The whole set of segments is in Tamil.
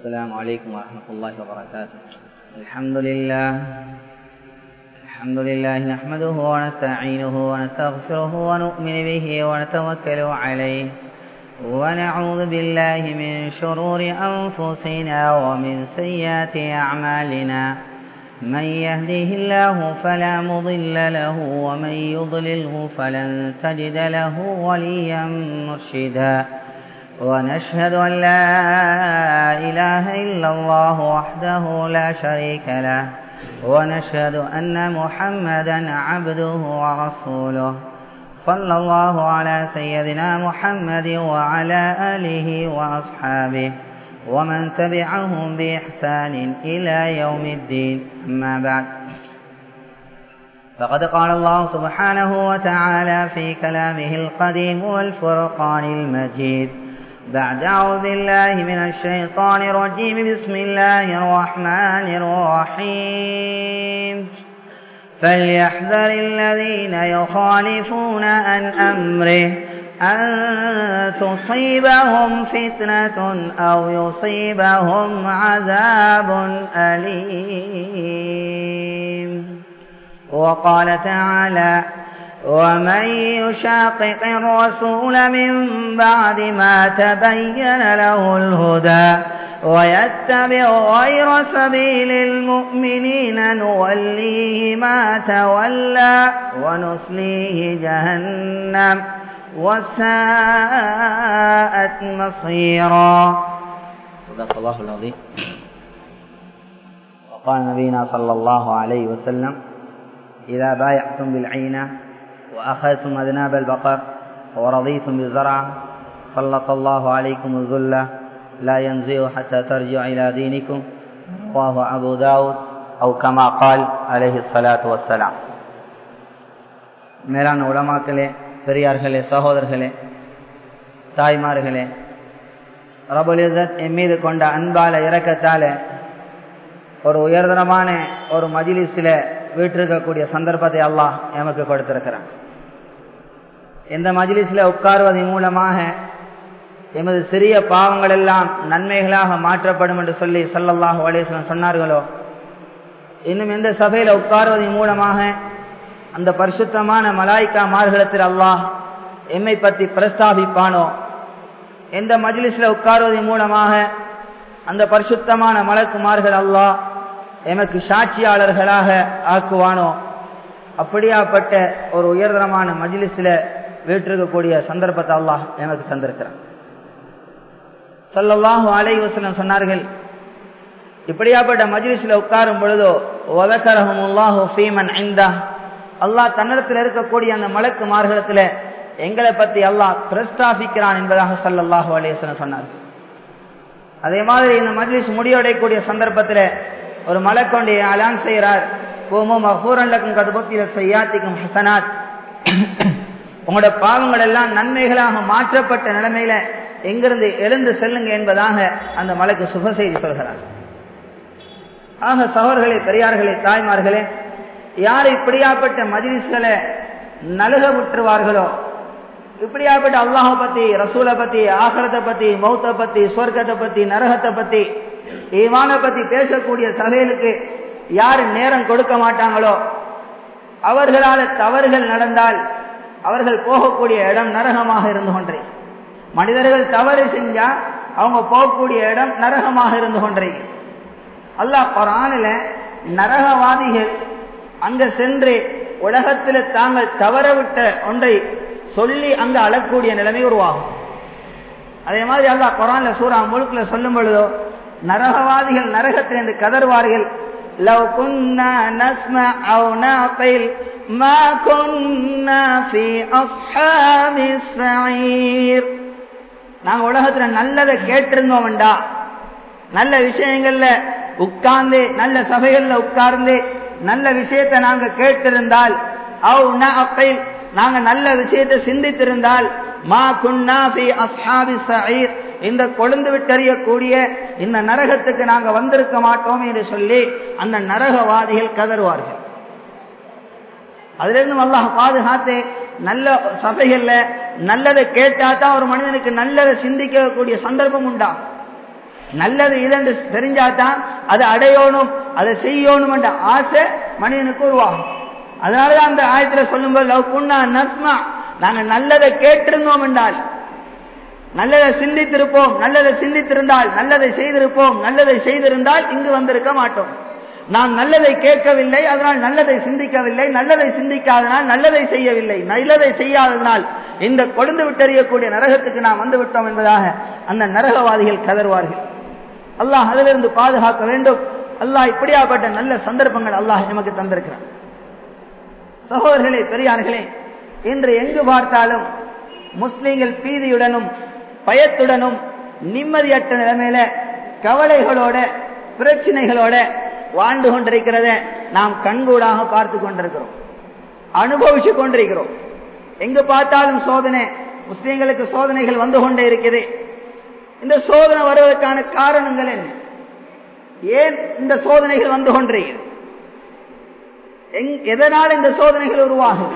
السلام عليكم ورحمة الله وبركاته الحمد لله الحمد لله نحمده ونستعينه ونستغفره ونؤمن به ونتوكل عليه ونعوذ بالله من شرور أنفسنا ومن سيئات أعمالنا من يهده الله فلا مضل له ومن يضلله فلن تجد له وليا مرشدا ونشهد أن لا إله إلا الله وحده لا شريك له ونشهد أن محمدا عبده ورسوله صلى الله على سيدنا محمد وعلى آله وأصحابه ومن تبعهم بإحسان إلى يوم الدين أما بعد فقد قال الله سبحانه وتعالى في كلامه القديم والفرقان المجيد بعد أعوذ بالله من الشيطان الرجيم بسم الله الرحمن الرحيم فليحذر الذين يخالفون عن أمره أن تصيبهم فتنة أو يصيبهم عذاب أليم وقال تعالى ومن يشاقق الرسول من بعد ما تبين له الهدى ويتبع غير سبيل المؤمنين نوليه ما تولى ونصليه جهنم وساءت مصيرا صدق الله العظيم وقال نبينا صلى الله عليه وسلم إذا بايعتم بالعينة وأخذتم أذناب البقر ورضيتم بالزرع سلط الله عليكم الذلة لا ينزع حتى ترجع إلى دينكم رواه أبو داود أو كما قال عليه الصلاة والسلام மேலான உலமாக்களே பெரியார்களே சகோதரர்களே தாய்மார்களே ரபுல் இசத் என் மீது கொண்ட அன்பால இறக்கத்தால ஒரு உயர்தரமான ஒரு மஜிலிஸில் வீட்டிருக்கக்கூடிய சந்தர்ப்பத்தை அல்லாஹ் எமக்கு கொடுத்திருக்கிறான் இந்த மஜிலிஸில் உட்காருவதன் மூலமாக எமது சிறிய பாவங்கள் எல்லாம் நன்மைகளாக மாற்றப்படும் என்று சொல்லி சல்லல்லாஹு அலேஸ்வரன் சொன்னார்களோ இன்னும் எந்த சபையில் உட்காருவதன் மூலமாக அந்த பரிசுத்தமான மலாய்க்கா மார்கலத்தில் அல்லாஹ் எம்மை பற்றி பிரஸ்தாபிப்பானோ எந்த மஜ்லிஸில் உட்காருவதன் மூலமாக அந்த பரிசுத்தமான மலக்குமார்கள் அல்லாஹ் எமக்கு சாட்சியாளர்களாக ஆக்குவானோ அப்படியாப்பட்ட ஒரு உயர்தரமான மஜ்லிஸில் வீட்டிருக்கக்கூடிய சந்தர்ப்பத்தை அல்லாஹ் எமக்கு தந்திருக்கிறான் சல்லல்லாஹு அலை வசனம் சொன்னார்கள் இப்படியாப்பட்ட மஜ்லிஸில் உட்காரும் பொழுதோ ஒதக்கரகம் அல்லாஹு ஃபீமன் ஐந்தா அல்லாஹ் தன்னிடத்தில் இருக்கக்கூடிய அந்த மலக்கு மார்க்கத்தில் எங்களை பற்றி அல்லாஹ் பிரஸ்தாபிக்கிறான் என்பதாக சல்லல்லாஹு அலேசன் சொன்னார் அதே மாதிரி இந்த மஜ்லிஸ் முடிவடையக்கூடிய சந்தர்ப்பத்தில் ஒரு மலக்கொண்டு அலான் செய்கிறார் கோமும் அஹூரல்லக்கும் கதுபத்திர செய்யாத்திக்கும் ஹசனாத் உங்களோட பாவங்கள் எல்லாம் நன்மைகளாக மாற்றப்பட்ட நிலைமையில எங்கிருந்து எழுந்து செல்லுங்க என்பதாக அந்த மலைக்கு சுப செய்தி சொல்கிறார் ஆக சகோதர்களே பெரியார்களே தாய்மார்களே யார் இப்படியாப்பட்ட மஜிலிஸ்களை நலுக விட்டுருவார்களோ இப்படியாப்பட்ட அல்லாஹை பத்தி ரசூலை பத்தி ஆகரத்தை பத்தி மௌத்தை பத்தி சொர்க்கத்தை பத்தி நரகத்தை பத்தி ஈவானை பத்தி பேசக்கூடிய சபைகளுக்கு யாரு நேரம் கொடுக்க மாட்டாங்களோ அவர்களால் தவறுகள் நடந்தால் அவர்கள் போகக்கூடிய இடம் நரகமாக இருந்து கொன்றே மனிதர்கள் தவறு செஞ்சா அவங்க போகக்கூடிய இடம் நரகமாக இருந்து கொன்றே அல்லாஹ் குரானில் நரகவாதிகள் அங்க சென்று உலகத்தில் தாங்கள் தவறவிட்ட ஒன்றை சொல்லி அங்க அழக்கூடிய நிலைமை உருவாகும் அதே மாதிரி அல்லாஹ் குரான்ல சூரா முழுக்குல சொல்லும் பொழுதோ நரகவாதிகள் நரகத்தில் என்று கதறுவார்கள் لو كنا نسمع أو نعقل ما كنا في أصحاب السعير நாங்க உலகத்துல நல்லதை கேட்டிருந்தோம்டா நல்ல விஷயங்கள்ல உட்கார்ந்து நல்ல சபைகள்ல உட்கார்ந்து நல்ல விஷயத்தை நாங்க கேட்டிருந்தால் அவ் நஅகைல் நாங்க நல்ல விஷயத்தை சிந்தித்திருந்தால் மா குன்னா ஃபி அஸ்ஹாபி சயீர் இந்த கொழுந்து விட்டறியக்கூடிய இந்த நரகத்துக்கு நாங்க வந்திருக்க மாட்டோம் என்று சொல்லி அந்த நரகவாதிகள் கதறுவார்கள் அதுல இருந்து அல்லாஹ் பாதுகாத்து நல்ல சபைகள்ல நல்லதை கேட்டா தான் ஒரு மனிதனுக்கு நல்லதை சிந்திக்கக்கூடிய சந்தர்ப்பம் உண்டா நல்லது இதென்று தெரிஞ்சாதான் அதை அடையணும் அதை செய்யணும் என்ற ஆசை மனிதனுக்கு உருவாகும் அதனாலதான் அந்த ஆயத்துல சொல்லும்போது லவ் குன்னா நஸ்மா நாங்க நல்லதை கேட்டிருந்தோம் என்றால் நல்லதை சிந்தித்திருப்போம் நல்லதை சிந்தித்திருந்தால் நல்லதை செய்திருப்போம் நல்லதை செய்திருந்தால் இங்கு வந்திருக்க மாட்டோம் நாம் நல்லதை கேட்கவில்லை அதனால் நல்லதை சிந்திக்கவில்லை நல்லதை சிந்திக்காதனால் நல்லதை செய்யவில்லை நல்லதை செய்யாததனால் இந்த கொழுந்து விட்டறியக்கூடிய நரகத்துக்கு நாம் வந்து விட்டோம் என்பதாக அந்த நரகவாதிகள் கதறுவார்கள் அல்லாஹ் அதிலிருந்து பாதுகாக்க வேண்டும் அல்லாஹ் இப்படியாப்பட்ட நல்ல சந்தர்ப்பங்கள் அல்லாஹ் நமக்கு தந்திருக்கிறான் சகோதரர்களே பெரியார்களே இன்று எங்கு பார்த்தாலும் முஸ்லிம்கள் பீதியுடனும் பயத்துடனும் நிம்மதியற்ற நிலைமையில கவலைகளோட பிரச்சனைகளோட வாழ்ந்து கொண்டிருக்கிறத நாம் கண்கூடாக பார்த்து கொண்டிருக்கிறோம் அனுபவிச்சு கொண்டிருக்கிறோம் எங்கு பார்த்தாலும் சோதனை முஸ்லிம்களுக்கு சோதனைகள் வந்து கொண்டே இருக்குது இந்த சோதனை வருவதற்கான காரணங்கள் என்ன ஏன் இந்த சோதனைகள் வந்து கொண்டிருக்கிறது எதனால் இந்த சோதனைகள் உருவாகுது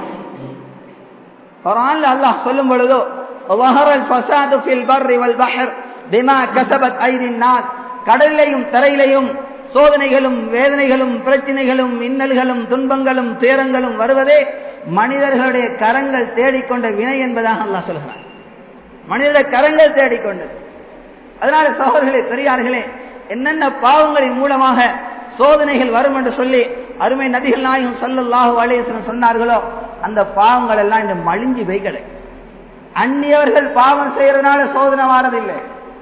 குரான்ல அல்லாஹ் சொல்லும் பொழுதோ وظهر الفساد في البر والبحر بما كسبت ايدي الناس கடலிலையும் தரையிலையும் சோதனைகளும் வேதனைகளும் பிரச்சனைகளும் இன்னல்களும் துன்பங்களும் துயரங்களும் வருவதே மனிதர்களுடைய கரங்கள் தேடிக்கொண்ட வினை என்பதாக அல்லாஹ் சொல்கிறான் மனிதனுடைய கரங்கள் தேடிக்கொண்டது அதனால சகோதரர்களே பெரியார்களே என்னென்ன பாவங்களின் மூலமாக சோதனைகள் வரும் என்று சொல்லி அருமை நபிகள் நாயகம் சல்லல்லாஹு அலையசன் சொன்னார்களோ அந்த பாவங்கள் எல்லாம் இந்த மலிஞ்சு போய் கிடைக்கும் அந்நியவர்கள் பாவம் செய்யறதுனால சோதனை வாரதில்லை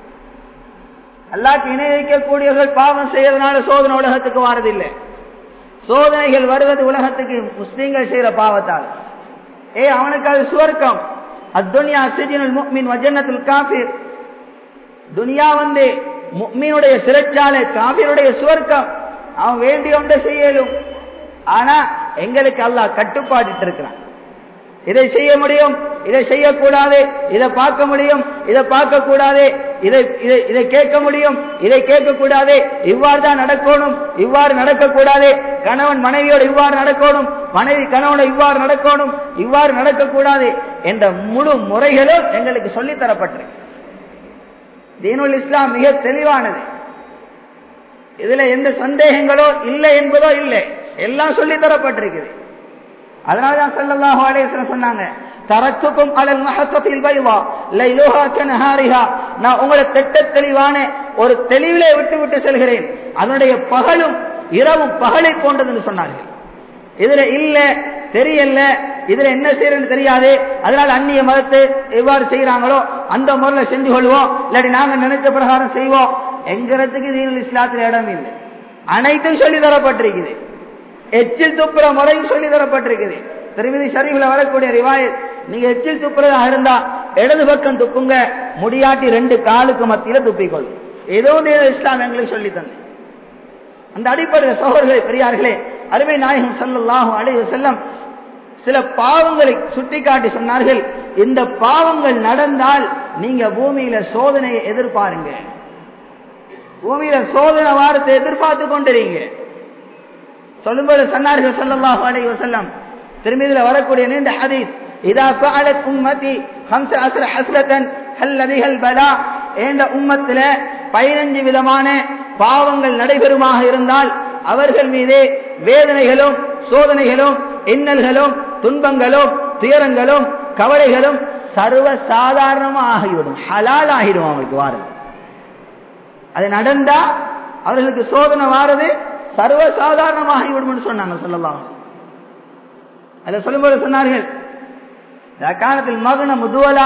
அல்லாக்கு இணை வைக்கக்கூடியவர்கள் பாவம் செய்யறதுனால சோதனை உலகத்துக்கு வாரதில்லை சோதனைகள் வருவது உலகத்துக்கு முஸ்லீம்கள் செய்யற பாவத்தால் ஏ அவனுக்கு அது சுவர்க்கம் அத்துன்யா சிஜினுல் முக்மின் வஜன்னத்துல் காஃபிர் துனியா வந்து முக்மீனுடைய சிறைச்சாலை காபிருடைய சுவர்க்கம் அவன் வேண்டிய ஒன்றை செய்யலும் ஆனா எங்களுக்கு அல்லாஹ் கட்டுப்பாட்டு இருக்கிறான் இதை செய்ய முடியும் இதை செய்யக்கூடாது இதை பார்க்க முடியும் இதை பார்க்க கூடாது இதை இதை இதை கேட்க முடியும் இதை கேட்க கூடாது இவ்வாறு தான் நடக்கணும் இவ்வாறு நடக்கக்கூடாது கணவன் மனைவியோடு இவ்வாறு நடக்கணும் மனைவி கணவனை இவ்வாறு நடக்கணும் இவ்வாறு நடக்கக்கூடாது என்ற முழு முறைகளும் எங்களுக்கு சொல்லித் தரப்பட்டிருக்கு தீனுல் இஸ்லாம் மிக தெளிவானது இதுல எந்த சந்தேகங்களோ இல்லை என்பதோ இல்லை எல்லாம் சொல்லி தரப்பட்டிருக்குது அதனாலதான் சல்லல்லாஹு அலைஹி சொன்னாங்க தரத்துக்கும் அலல் மஹத்தத்தில் பைவா லைலோஹா கனஹாரிஹா நான் உங்களை திட்ட தெளிவான ஒரு தெளிவிலே விட்டு விட்டு செல்கிறேன் அதனுடைய பகலும் இரவும் பகலை போன்றதுன்னு சொன்னார்கள் இதுல இல்ல தெரியல இதுல என்ன செய்யறன்னு தெரியாது அதனால அந்நிய மதத்தை எவ்வாறு செய்யறாங்களோ அந்த முறையில செஞ்சு கொள்வோம் இல்லாட்டி நாங்க நினைச்ச பிரகாரம் செய்வோம் எங்கிறதுக்கு தீனுல் இஸ்லாத்துல இடம் இல்லை அனைத்தும் சொல்லி தரப்பட்டிருக்குது எச்சில் துப்புற முறையும் சொல்லி தரப்பட்டிருக்குது திருமதி ஷரீஃபில் வரக்கூடிய ரிவாயத் நீங்க எச்சில் துப்புறதா இருந்தா இடது பக்கம் துப்புங்க முடியாட்டி ரெண்டு காலுக்கு மத்தியில துப்பிக்கொள்ளும் ஏதோ இஸ்லாம் எங்களுக்கு சொல்லி தந்து அந்த அடிப்படையில் சோழர்களே பெரியார்களே அருமை நாயகம் சல்லல்லாஹு அலைஹி செல்லம் சில பாவங்களை சுட்டிக்காட்டி சொன்னார்கள் இந்த பாவங்கள் நடந்தால் நீங்க பூமியில சோதனையை எதிர்பாருங்க பூமியில சோதனை வாரத்தை எதிர்பார்த்து கொண்டிருங்க சொல்லும்போது சொன்னார்கள் சல்லல்லாஹு அலைஹி வஸல்லம் திருமதியில வரக்கூடிய நீண்ட ஹதீஸ் இதா ஃபஅலத் உம்மதி خمس عشر حسرة هل بها البلاء என்ற உம்மத்தில பதினஞ்சு விதமான பாவங்கள் நடைபெறுமாக இருந்தால் அவர்கள் மீதே வேதனைகளும் சோதனைகளும் இன்னல்களும் துன்பங்களும் துயரங்களும் கவலைகளும் சர்வ சாதாரணமாக ஆகிவிடும் ஹலால் ஆகிடும் அவங்களுக்கு வாரது அது நடந்தா அவர்களுக்கு சோதனை வாரது சர்வ சாதாரணமாகிவிடும் சொன்னாங்க சொல்லலாம் அதில் சொல்லும்போது சொன்னார்கள் காலத்தில் மகன முதுவலா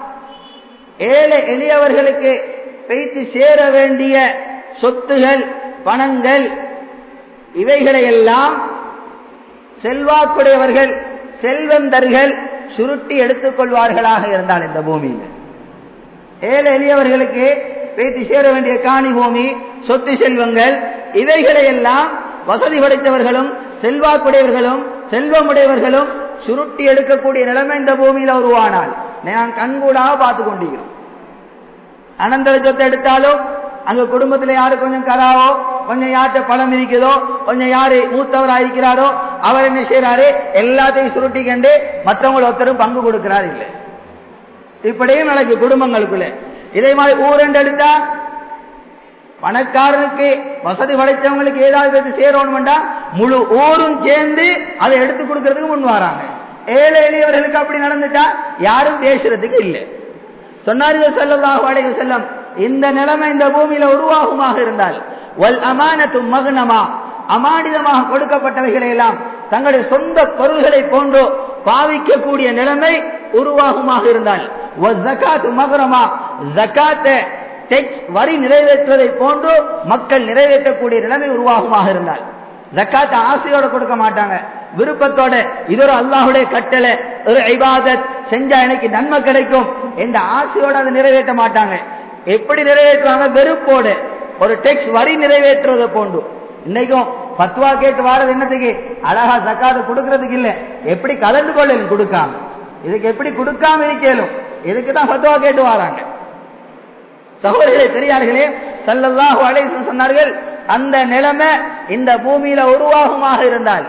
ஏழை எளியவர்களுக்கு வைத்து சேர வேண்டிய சொத்துகள் பணங்கள் இவைகளை எல்லாம் செல்வாக்குடையவர்கள் செல்வந்தர்கள் சுருட்டி எடுத்துக் கொள்வார்களாக இருந்தால் இந்த பூமியில் ஏழை எளியவர்களுக்கு வைத்து சேர வேண்டிய காணி பூமி சொத்து செல்வங்கள் இவைகளை எல்லாம் வசதி படைத்தவர்களும் செல்வாக்குடையவர்களும் செல்வமுடையவர்களும் சுருட்டி எடுக்கக்கூடிய நிலைமை இந்த பூமியில உருவானால் நான் கண்கூடாக பார்த்து கொண்டிருக்கிறோம் அனந்தர சொத்தை எடுத்தாலும் அங்க குடும்பத்துல யாரு கொஞ்சம் கராவோ கொஞ்சம் யார்கிட்ட பணம் இருக்குதோ கொஞ்சம் யாரு மூத்தவரா இருக்கிறாரோ அவர் என்ன செய்யறாரு எல்லாத்தையும் சுருட்டி கண்டு மற்றவங்களை ஒருத்தரும் பங்கு கொடுக்கிறார் இல்லை இப்படியும் நடக்கு குடும்பங்களுக்குள்ள இதே மாதிரி ஊரெண்டு எடுத்தா பணக்காரனுக்கு வசதி படைத்தவங்களுக்கு ஏதாவது பேசி சேரணும்டா முழு ஊரும் சேர்ந்து அதை எடுத்து கொடுக்கறதுக்கு முன் வராங்க ஏழை எளியவர்களுக்கு அப்படி நடந்துட்டா யாரும் பேசுறதுக்கு இல்லை சொன்னார்கள் செல்லல்லாஹு அலைஹி செல்லம் இந்த நிலைமை இந்த பூமியில உருவாகுமாக இருந்தால் வல் அமானத்து மகனமா அமானிதமாக கொடுக்கப்பட்டவைகளை எல்லாம் தங்களுடைய சொந்த பொருள்களை போன்றோ பாவிக்கக்கூடிய நிலைமை உருவாகுமாக இருந்தால் ஜக்காத்து மகரமா ஜக்காத்தை டெக்ஸ் வரி நிறைவேற்றுவதை போன்று மக்கள் நிறைவேற்றக்கூடிய நிலைமை உருவாகுமாக இருந்தால் ஜக்காத்தை ஆசையோட கொடுக்க மாட்டாங்க விருப்பத்தோட இது ஒரு அல்லாஹுடைய கட்டளை ஒரு ஐபாதத் செஞ்சா எனக்கு நன்மை கிடைக்கும் என்ற ஆசையோட அதை நிறைவேற்ற மாட்டாங்க எப்படி நிறைவேற்றுவாங்க வெறுப்போட ஒரு டெக்ஸ் வரி நிறைவேற்றுவதை போன்று இன்னைக்கும் பத்துவா கேட்டு வாரது என்னத்துக்கு அழகா ஜக்காத்து கொடுக்கறதுக்கு இல்ல எப்படி கலந்து கொள்ளலும் கொடுக்காம இதுக்கு எப்படி கொடுக்காம இருக்கலும் இதுக்கு தான் பத்துவா கேட்டு வராங்க சகோதரர்களே பெரியார்களே சல்லல்லாஹு அலைஹி சொன்னார்கள் அந்த நிலைமை இந்த பூமியில உருவாகுமாக இருந்தால்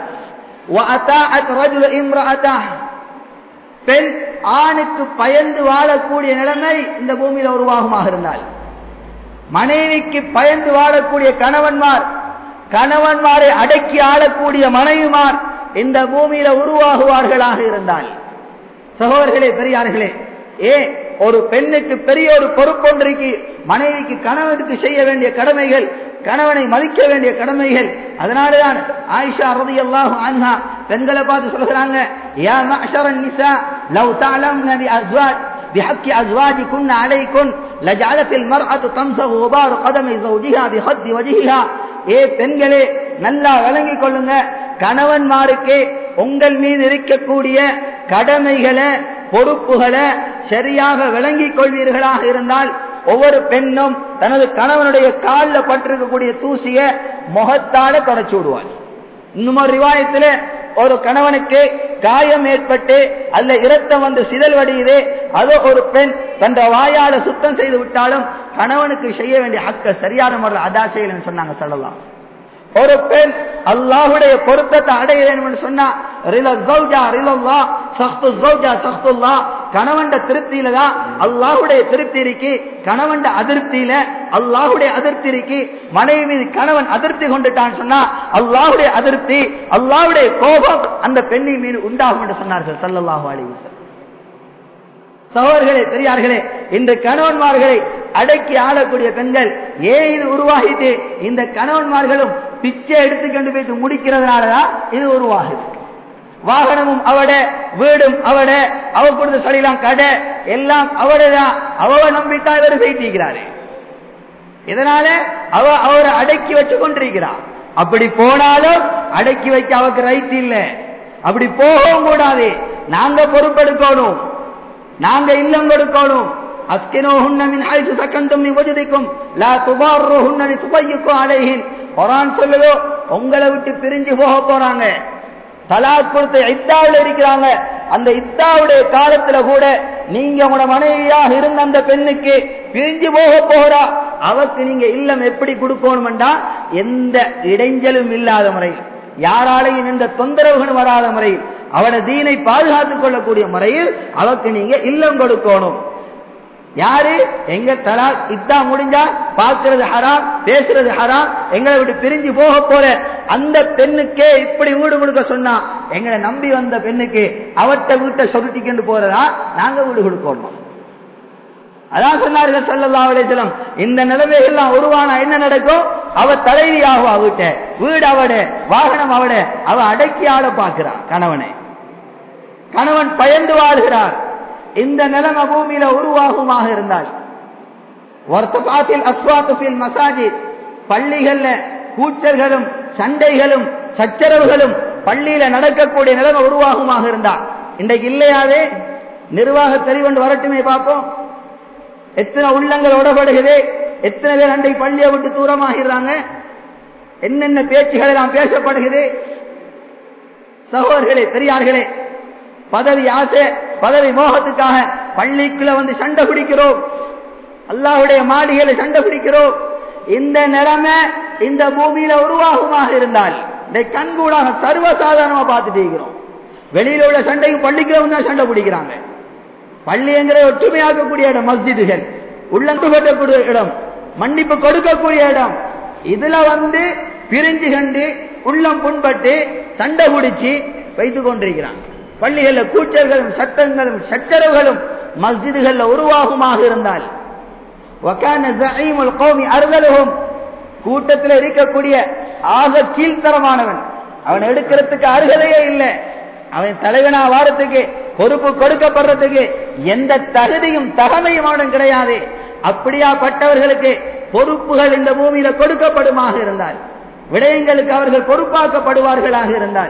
பெண் ஆணுக்கு பயந்து வாழக்கூடிய நிலைமை இந்த பூமியில உருவாகுமாக இருந்தால் மனைவிக்கு பயந்து வாழக்கூடிய கணவன்மார் கணவன்மாரை அடக்கி ஆளக்கூடிய மனைவிமார் இந்த பூமியில உருவாகுவார்களாக இருந்தால் சகோதரர்களே பெரியார்களே ஏ ஒரு பெண்ணுக்கு பெரிய ஒரு பொறுப்பொன்றைக்கு மனைவிக்கு கணவனுக்கு செய்ய வேண்டிய கடமைகள் கணவனை மதிக்க வேண்டிய கடமைகள் அதனாலதான் ஆயிஷா ரதி அல்லாஹு அன்ஹா பெண்களை பார்த்து சொல்கிறாங்க யா மஅஷரன் நிசா லவ் தஅலம்ன பி அஸ்வாஜ் بحق أزواجكن عليكن لجعلت المرأة تمسغ غبار قدم زوجها بخد وجهها ஏ பெண்களே நல்லா விளங்கிக் கொள்ளுங்க கணவன்மாருக்கு உங்கள் மீது இருக்கக்கூடிய கடமைகளை பொறுப்புகளை சரியாக விளங்கிக் கொள்வீர்களாக இருந்தால் ஒவ்வொரு பெண்ணும் தனது கணவனுடைய காலில் பட்டிருக்கக்கூடிய தூசிய முகத்தால தொடச்சு விடுவாள் இன்னும் ஒரு ரிவாயத்தில் ஒரு கணவனுக்கு காயம் ஏற்பட்டு அல்ல இரத்தம் வந்து சிதல் வடியுது அதோ ஒரு பெண் தன்ற வாயால சுத்தம் செய்து விட்டாலும் கணவனுக்கு செய்ய வேண்டிய ஹக்க சரியான முறையில் அதா செய்யலன்னு சொன்னாங்க சொல்லலாம் ஒரு பெண் அல்லாஹுடைய பொருத்தத்தை அடைய வேண்டும் என்று சொன்னா கணவண்ட திருப்தியில தான் அல்லாஹுடைய திருப்தி இருக்கு கணவண்ட அதிருப்தியில அல்லாஹுடைய அதிருப்தி இருக்கு மனைவி மீது கணவன் அதிருப்தி கொண்டுட்டான்னு சொன்னா அல்லாஹுடைய அதிருப்தி அல்லாஹுடைய கோபம் அந்த பெண்ணின் மீது உண்டாகும் என்று சொன்னார்கள் சல்லல்லாஹு அலைஹி சகோதரர்களே பெரியார்களே இன்று கணவன்மார்களை அடக்கி ஆளக்கூடிய பெண்கள் ஏன் இது உருவாகிட்டு இந்த கணவன்மார்களும் பிச்சை எடுத்துக்கொண்டு போயிட்டு முடிக்கிறதுனாலதான் இது உருவாகுது வாகனமும் அவட வீடும் அவட அவ கொடுத்த சொல்லிலாம் கடை எல்லாம் அவடதான் அவ நம்பித்தான் இவர் போயிட்டிருக்கிறாரு இதனால அவ அவரை அடக்கி வச்சு கொண்டிருக்கிறார் அப்படி போனாலும் அடக்கி வைக்க அவருக்கு ரைட் இல்ல அப்படி போகவும் கூடாது நாங்க பொறுப்பெடுக்கணும் நாங்க இல்லம் கொடுக்கணும் அஸ்கினோஹுன்ன மின் ஹைசு சக்கந்தும் வஜதிக்கும் லா துபார்ருஹுன்ன லிதுபய்யிக்கும் அலைஹின் குர்ஆன் சொல்லுதோ உங்களை விட்டு பிரிஞ்சு போக போறாங்க தலாக் கொடுத்து இத்தாவில் இருக்கிறாங்க அந்த இத்தாவுடைய காலத்துல கூட நீங்க உங்களோட மனைவியாக இருந்த அந்த பெண்ணுக்கு பிரிஞ்சு போக போகிறா அவக்கு நீங்க இல்லம் எப்படி கொடுக்கணும்டா எந்த இடைஞ்சலும் இல்லாத முறையில் யாராலையும் எந்த தொந்தரவுகளும் வராத முறையில் அவட தீனை பாதுகாத்துக் கொள்ளக்கூடிய முறையில் அவக்கு நீங்க இல்லம் கொடுக்கணும் யாரு எங்க தலா இத்தா முடிஞ்சா பாக்குறது ஹராம் பேசுறது ஹராம் எங்களை விட்டு பிரிஞ்சு போக போற அந்த பெண்ணுக்கே இப்படி வீடு கொடுக்க சொன்னா எங்களை நம்பி வந்த பெண்ணுக்கு அவட்ட வீட்டை சொருட்டிக்கிட்டு போறதா நாங்க வீடு கொடுக்கணும் அதான் சொன்னார்கள் சல்லல்லா அலிஸ்லம் இந்த நிலைமைகள்லாம் உருவானா என்ன நடக்கும் அவ தலைவி ஆகுவா வீட்ட வீடு அவட வாகனம் அவட அவ அடக்கி ஆள பாக்குறா கணவனை கணவன் பயந்து வாழ்கிறார் இந்த நிலைமை பூமியில உருவாகுமாக இருந்தால் வர்த்தகாத்தில் அஸ்வாத்துபில் மசாஜித் பள்ளிகள்ல கூச்சல்களும் சண்டைகளும் சச்சரவுகளும் பள்ளியில நடக்கக்கூடிய நிலைமை உருவாகுமாக இருந்தா இன்றைக்கு இல்லையாவே நிர்வாக தெரிவண்டு வரட்டுமே பார்ப்போம் எத்தனை உள்ளங்கள் உடப்படுகிறது எத்தனை பேர் அன்றைக்கு பள்ளியை விட்டு தூரமாகிறாங்க என்னென்ன பேச்சுகள் எல்லாம் பேசப்படுகிறது சகோதரர்களே பெரியார்களே பதவி ஆசை பதவி மோகத்துக்காக பள்ளிக்குள்ள வந்து சண்டை பிடிக்கிறோம் அல்லாஹுடைய மாளிகையில சண்டை பிடிக்கிறோம் இந்த நிலைமை இந்த பூமியில உருவாகுமாக இருந்தால் இந்த கண்கூடாக சர்வசாதாரணமா பார்த்துட்டு இருக்கிறோம் வெளியில உள்ள சண்டையும் பள்ளிக்குள்ள தான் சண்டை பிடிக்கிறாங்க பள்ளி என்கிற ஒற்றுமையாக்கக்கூடிய இடம் மஸ்ஜிதுகள் உள்ளங்கு கட்டக்கூடிய இடம் மன்னிப்பு கொடுக்கக்கூடிய இடம் இதுல வந்து பிரிஞ்சு கண்டு உள்ளம் புண்பட்டு சண்டை பிடிச்சு வைத்துக் கொண்டிருக்கிறான் பள்ளிகள்ல கூச்சல்களும் சட்டங்களும் சச்சரவுகளும் மஸ்ஜிதுகள்ல உருவாகுமாக இருந்தால் வக்கான ஜஈமுல் கௌமி அருகலுகும் கூட்டத்தில் இருக்கக்கூடிய ஆக கீழ்த்தரமானவன் அவன் எடுக்கிறதுக்கு அருகதையே இல்லை அவன் தலைவனா வாரத்துக்கு பொறுப்பு கொடுக்கப்படுறதுக்கு எந்த தகுதியும் தகமையும் அவனும் கிடையாது அப்படியாப்பட்டவர்களுக்கு பொறுப்புகள் இந்த பூமியில கொடுக்கப்படுமாக இருந்தால் விடயங்களுக்கு அவர்கள் பொறுப்பாக்கப்படுவார்களாக இருந்தால்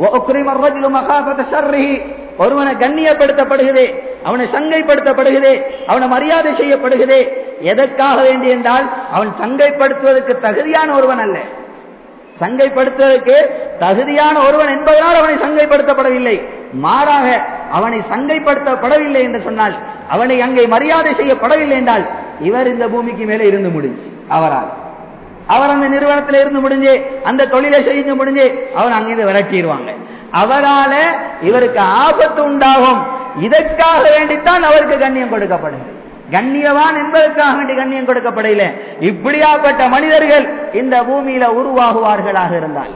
ஒருவனை கண்ணியப்படுத்தப்படுகிறது அவனை சங்கைப்படுத்தப்படுகிறது அவனை மரியாதை செய்யப்படுகிறது எதற்காக வேண்டி என்றால் அவன் சங்கைப்படுத்துவதற்கு தகுதியான ஒருவன் அல்ல சங்கைப்படுத்துவதற்கு தகுதியான ஒருவன் என்பதனால் அவனை சங்கைப்படுத்தப்படவில்லை மாறாக அவனை சங்கைப்படுத்தப்படவில்லை என்று சொன்னால் அவனை அங்கே மரியாதை செய்யப்படவில்லை என்றால் இவர் இந்த பூமிக்கு மேலே இருந்து முடிஞ்சு அவரால் அவர் அந்த நிறுவனத்தில் இருந்து முடிஞ்சு அந்த தொழிலை செய்து முடிஞ்சு அவன் அங்கிருந்து விரட்டிடுவாங்க அவரால இவருக்கு ஆபத்து உண்டாகும் இதற்காக வேண்டித்தான் அவருக்கு கண்ணியம் கொடுக்கப்படுகிறது கண்ணியவான் என்பதற்காக வேண்டி கண்ணியம் கொடுக்கப்படல இப்படியாப்பட்ட மனிதர்கள் இந்த பூமியில உருவாகுவார்களாக இருந்தால்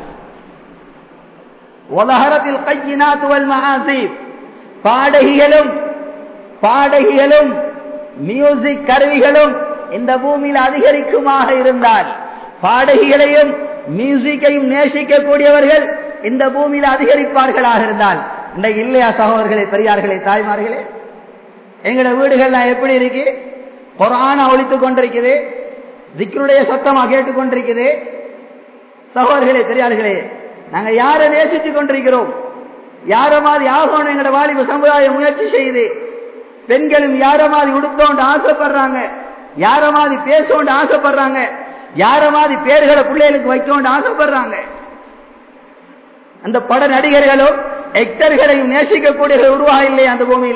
உலகரத்தில் கையினாத்துவல் மகாசி பாடகிகளும் பாடகிகளும் மியூசிக் கருவிகளும் இந்த பூமியில் அதிகரிக்குமாக இருந்தால் பாடகிகளையும் மியூசிக்கையும் நேசிக்கக்கூடியவர்கள் இந்த பூமியில் அதிகரிப்பார்களாக இருந்தால் இன்றைக்கு இல்லையா சகோதரர்களே பெரியார்களே தாய்மார்களே எங்கட வீடுகள்லாம் எப்படி இருக்கு குரான ஒழித்துக் கொண்டிருக்குது திக்ருடைய சத்தமா கேட்டுக்கொண்டிருக்குது சகோதரர்களே பெரியார்களே நாங்க யாரை நேசித்துக் கொண்டிருக்கிறோம் யார மாதிரி ஆகணும் எங்கட வாலிப சமுதாயம் முயற்சி செய்யுது பெண்களும் யார மாதிரி உடுத்தோண்டு ஆசைப்படுறாங்க யார மாதிரி பேசோண்டு ஆசைப்படுறாங்க யார மாதிரி பேர்களை பிள்ளைகளுக்கு வைக்கோண்டு ஆசைப்படுறாங்க அந்த பட நடிகர்களும் எக்டர்களையும் நேசிக்கக்கூடிய உருவாக இல்லையா அந்த பூமியில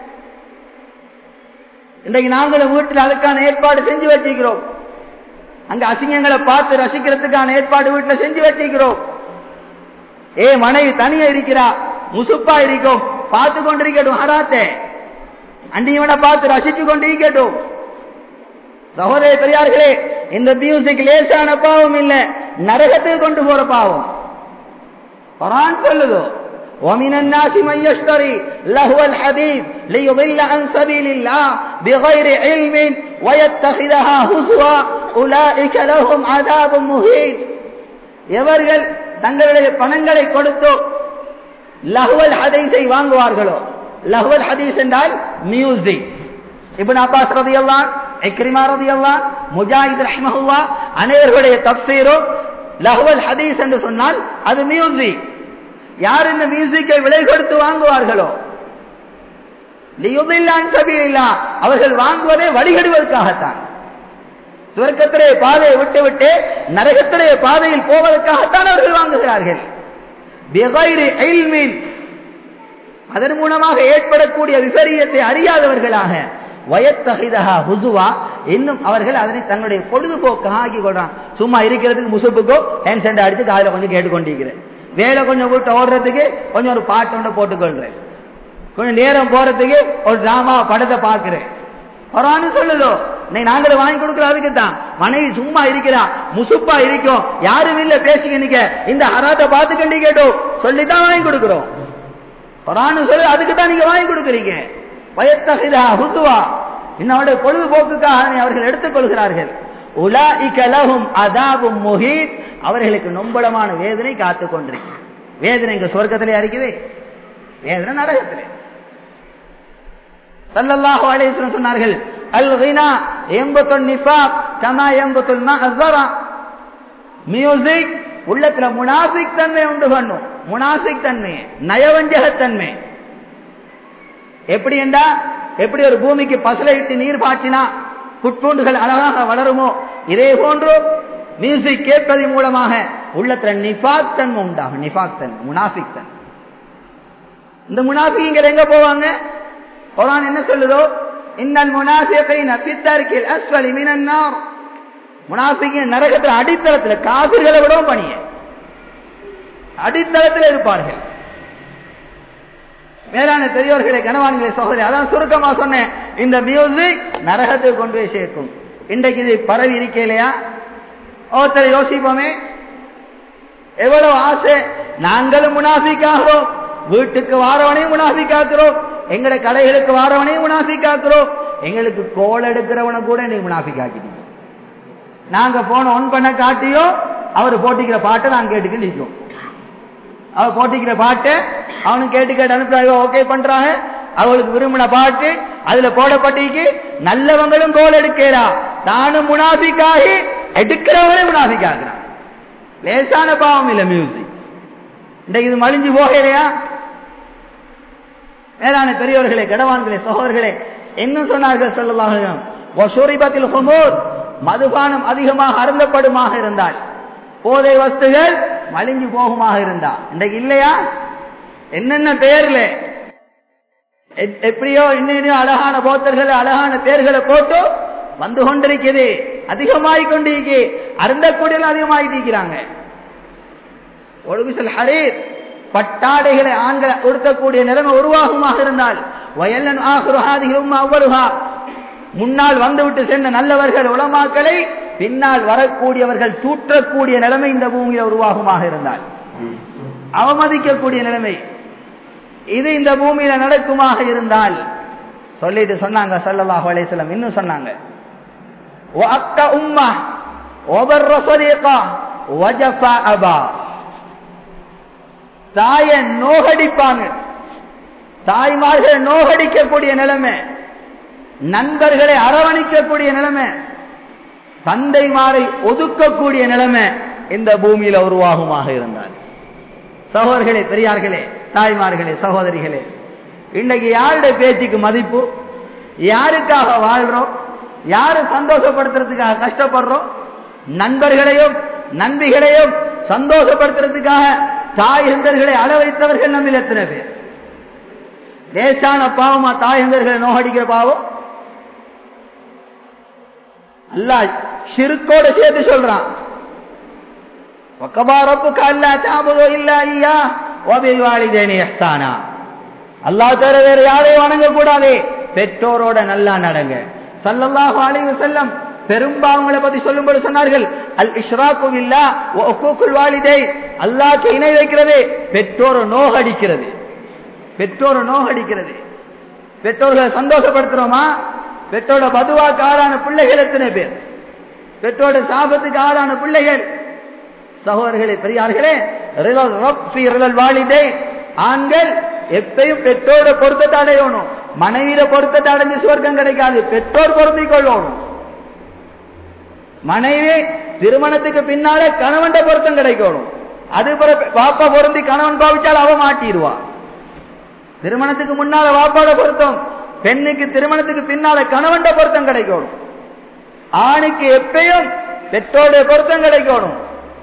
இன்றைக்கு நாங்களும் வீட்டில் அதுக்கான ஏற்பாடு செஞ்சு வச்சிருக்கிறோம் அங்க அசிங்கங்களை பார்த்து ரசிக்கிறதுக்கான ஏற்பாடு வீட்டில் செஞ்சு வச்சிருக்கிறோம் ஏ மனைவி தனியா இருக்கிறா முசுப்பா இருக்கும் பார்த்து கொண்டிருக்கட்டும் ஹராத்தே அண்டியவனை பார்த்து ரசிச்சு கொண்டு இருக்கட்டும் சகோதர பெரியார்களே இந்த மியூசிக் லேசான பாவம் இல்ல நரகத்துக்கு கொண்டு போற பாவம் குரான் சொல்லுதோ ومن الناس من يشتري لهو الحديث ليضل عن سبيل الله بغير علم ويتخذها هزوا أولئك لهم عذاب مهين எவர்கள் தங்களுடைய பணங்களை கொடுத்து லஹுவல் ஹதீஸை வாங்குவார்களோ லஹுவல் ஹதீஸ் என்றால் மியூசிக் இப்னு அப்பாஸ் ரதியல்லான் இக்ரிமா ரதியல்லான் முஜாஹித் ரஹ்மஹுல்லா அனைவர்களுடைய தப்சீரும் லஹுவல் ஹதீஸ் என்று சொன்னால் அது மியூசிக் யார் இந்த மியூசிக்கை விலை கொடுத்து வாங்குவார்களோ லியுதில்லான் சபீலில்லா அவர்கள் வாங்குவதே வழிகடுவதற்காகத்தான் சுவர்க்கத்திலே பாதையை விட்டு விட்டு நரகத்திலே பாதையில் போவதற்காகத்தான் அவர்கள் வாங்குகிறார்கள் அதன் மூலமாக ஏற்படக்கூடிய விபரீதத்தை அறியாதவர்களாக வயத்தகிதா ஹுசுவா இன்னும் அவர்கள் அதனை தங்களுடைய பொழுதுபோக்காக ஆக்கி கொள்றான் சும்மா இருக்கிறதுக்கு முசுப்புக்கோ ஹேண்ட் சென்ட் அடிச்சு காதில் கொஞ்சம் கேட்டுக்கொண்டிருக்கிறேன் வேலை கொஞ்சம் விட்டு ஓடுறதுக்கு கொஞ்சம் ஒரு பாட்டு ஒன்று போட்டுக்கொள்றேன் கொஞ்சம் நேரம் போறதுக்கு ஒரு டிராமா படத்தை பார்க்கிறேன் குரானு சொல்லுதோ நீ நாங்களும் வாங்கி கொடுக்குற அதுக்கு தான் மனைவி சும்மா இருக்கிறா முசுப்பா இருக்கும் யாரும் இல்ல பேசிக்க நிக்க இந்த ஹராத்தை பார்த்து கண்டி கேட்டோம் சொல்லித்தான் வாங்கி கொடுக்கிறோம் குரானு சொல்லு அதுக்கு தான் நீங்க வாங்கி கொடுக்குறீங்க வயத்தகிதா ஹுசுவா இன்னோட பொழுதுபோக்குக்காக அவர்கள் எடுத்துக் கொள்கிறார்கள் உலா இக்கலகும் அதாபும் முஹீத் அவர்களுக்கு நொம்பளமான வேதனை காத்துக் கொண்டிருக்கு வேதனை இங்க சொர்க்கத்திலே அறிக்குது வேதனை நரகத்திலே சல்லல்லாஹு அலைஹி சொன்னார்கள் அல் கினா எம்பத்துல் நிஃபாக் கமா எம்பத்துல் மஅஸரா மியூசிக் உள்ளத்துல முனாஃபிக் தன்மை உண்டு பண்ணும் முனாஃபிக் தன்மை நயவஞ்சகத்தன்மை எப்படி என்றா எப்படி ஒரு பூமிக்கு பசலையிட்டு நீர் பாய்ச்சினா புட்பூண்டுகள் அழகாக வளருமோ இதே போன்று மியூசிக் கேட்பதன் மூலமாக உள்ளத்துல நிஃபாக் தன்மை உண்டாகும் நிஃபாக் தன்மை முனாஃபிக் தன்மை இந்த முனாஃபிகள் எங்க போவாங்க குரான் என்ன சொல்லுதோ இன்னல் முனாஃபிகைன ஃபித்தர்கில் அஸ்வலி மினன் நார் முனாஃபிகின் நரகத்தில் அடித்தளத்தில் காபிர்களை விடவும் பணிய அடித்தளத்தில் இருப்பார்கள் மேலான பெரியோர்களை கனவான்களை சகோதரி அதான் சுருக்கமா சொன்னேன் இந்த மியூசிக் நரகத்துக்கு கொண்டு போய் சேர்க்கும் இன்றைக்கு இது பரவி இருக்கலையா ஒருத்தரை யோசிப்போமே எவ்வளவு ஆசை நாங்களும் முனாஃபிக்காகிறோம் வீட்டுக்கு வாரவனையும் முனாஃபிக்காக்குறோம் எங்கட கடைகளுக்கு வாரவனையும் முனாஃபிக்காக்குறோம் எங்களுக்கு கோல் எடுக்கிறவனை கூட நீ முனாஃபிக்காக்கிட்டீங்க நாங்க போன ஒன் பண்ண காட்டியும் அவர் போட்டிக்கிற பாட்டை நான் கேட்டுக்க நிற்கும் அவர் போட்டிக்கிற பாட்டை அவனுக்கு கேட்டு கேட்டு அனுப்புறாங்க ஓகே பண்றாங்க அவளுக்கு விரும்பின பாட்டு அதுல போடப்பட்டிக்கு நல்லவங்களும் கோல் எடுக்கிறா தானும் முனாஃபிக்காகி எடுக்கிறவனே முனாஃபிக்காக்குறான் லேசான பாவம் இல்ல மியூசிக் இன்றைக்கு இது மலிஞ்சு போகலையா மேலான பெரியவர்களே கடவான்களே சகோதரர்களே என்ன சொன்னார்கள் சொல்லலாம் ஒசூரிபத்தில் ஹுமூர் மதுபானம் அதிகமாக அருந்தப்படுமாக இருந்தால் போதை வஸ்துகள் மலிஞ்சு போகுமாக இருந்தா இன்றைக்கு இல்லையா என்னென்ன பேர்ல எப்படியோ இன்னும் அழகான போத்தர்கள் அழகான பேர்களை போட்டு வந்து கொண்டிருக்குது அதிகமாய் கொண்டிருக்கு அருந்தக்கூடிய அதிகமாயிட்டு இருக்கிறாங்க ஒழுகுசல் ஹரீர் பட்டாடைகளை ஆண்கள் உடுத்தக்கூடிய நிலைமை உருவாகுமாக இருந்தால் வயல்லன் ஆகுருஹாதிகளும் அவ்வளுகா முன்னால் வந்துவிட்டு சென்ற நல்லவர்கள் உளமாக்களை பின்னால் வரக்கூடியவர்கள் தூற்றக்கூடிய நிலைமை இந்த பூமியில் உருவாகுமாக இருந்தால் அவமதிக்கக்கூடிய நிலைமை இது இந்த பூமியில நடக்குமாக இருந்தால் சொல்லிட்டு சொன்னாங்க சல்லல்லாஹு அலைஹிஸ்ஸலாம் இன்னும் சொன்னாங்க وَأَقْتَ أُمَّةٌ وَبَرَّ صَدِيقًا وَجَفَى أَبَا தாய நோகடிப்பாங்க தாய்மார்களை நோகடிக்கக்கூடிய நிலைமை நண்பர்களை அரவணிக்கக்கூடிய நிலைமை தந்தைமாரை ஒதுக்கக்கூடிய நிலைமை இந்த பூமியில உருவாகுமாக இருந்தால் சகோதரர்களே பெரியார்களே தாய்மார்களே சகோதரிகளே இன்னைக்கு யாருடைய பேச்சுக்கு மதிப்பு யாருக்காக வாழ்றோம் யாரு சந்தோஷப்படுத்துறதுக்காக கஷ்டப்படுறோம் நண்பர்களையும் நண்பிகளையும் சந்தோஷப்படுத்துறதுக்காக தாயந்தர்களை அள வைத்தவர்கள் நம்மில் எத்தனை பேர் லேசான பாவமா தாயந்தர்களை நோகடிக்கிற பாவம் அல்ல ஷிருக்கோட சேர்த்து சொல்றான் வக்கபாரப்புக்கு அல்லா தாபதோ இல்ல ஐயா ஓபிவாளிதேனி எஹ்சானா அல்லா தவிர வேற யாரையும் வணங்க கூடாதே பெற்றோரோட நல்லா நடங்க சல்லல்லாஹு அலைஹி வஸல்லம் பெரும்பாவங்களை பத்தி சொல்லும்போது சொன்னார்கள் அல் இஷ்ராக்கு இல்லா ஒக்கூக்குள் வாலிதை அல்லாஹ்க்கு இணை வைக்கிறது பெற்றோரை நோகடிக்கிறது பெற்றோரை நோகடிக்கிறது பெற்றோர்களை சந்தோஷப்படுத்துறோமா பெற்றோட பதுவாக்கு ஆளான பிள்ளைகள் எத்தனை பேர் பெற்றோட சாபத்துக்கு ஆளான பிள்ளைகள் சகோதரர்களே பெரியார்களே வாலிதை ஆண்கள் எப்பயும் பெற்றோட பொருத்தத்தை அடையணும் மனைவியில பொருத்தத்தை அடைஞ்சு சுவர்க்கம் கிடைக்காது பெற்றோர் பொருந்திக் கொள்ளணும் மனைவி திருமணத்துக்கு பின்னாலே கணவன் பொருத்தம் கிடைக்கணும் அது வாப்பா பொருந்தி கணவன் பாவிச்சால் அவ மாட்டிடுவா திருமணத்துக்கு முன்னால வாப்பாட பொருத்தம் பெண்ணுக்கு திருமணத்துக்கு பின்னால கணவன் பொருத்தம் கிடைக்கணும் ஆணுக்கு எப்பயும் பெற்றோட பொருத்தம் கிடைக்கணும்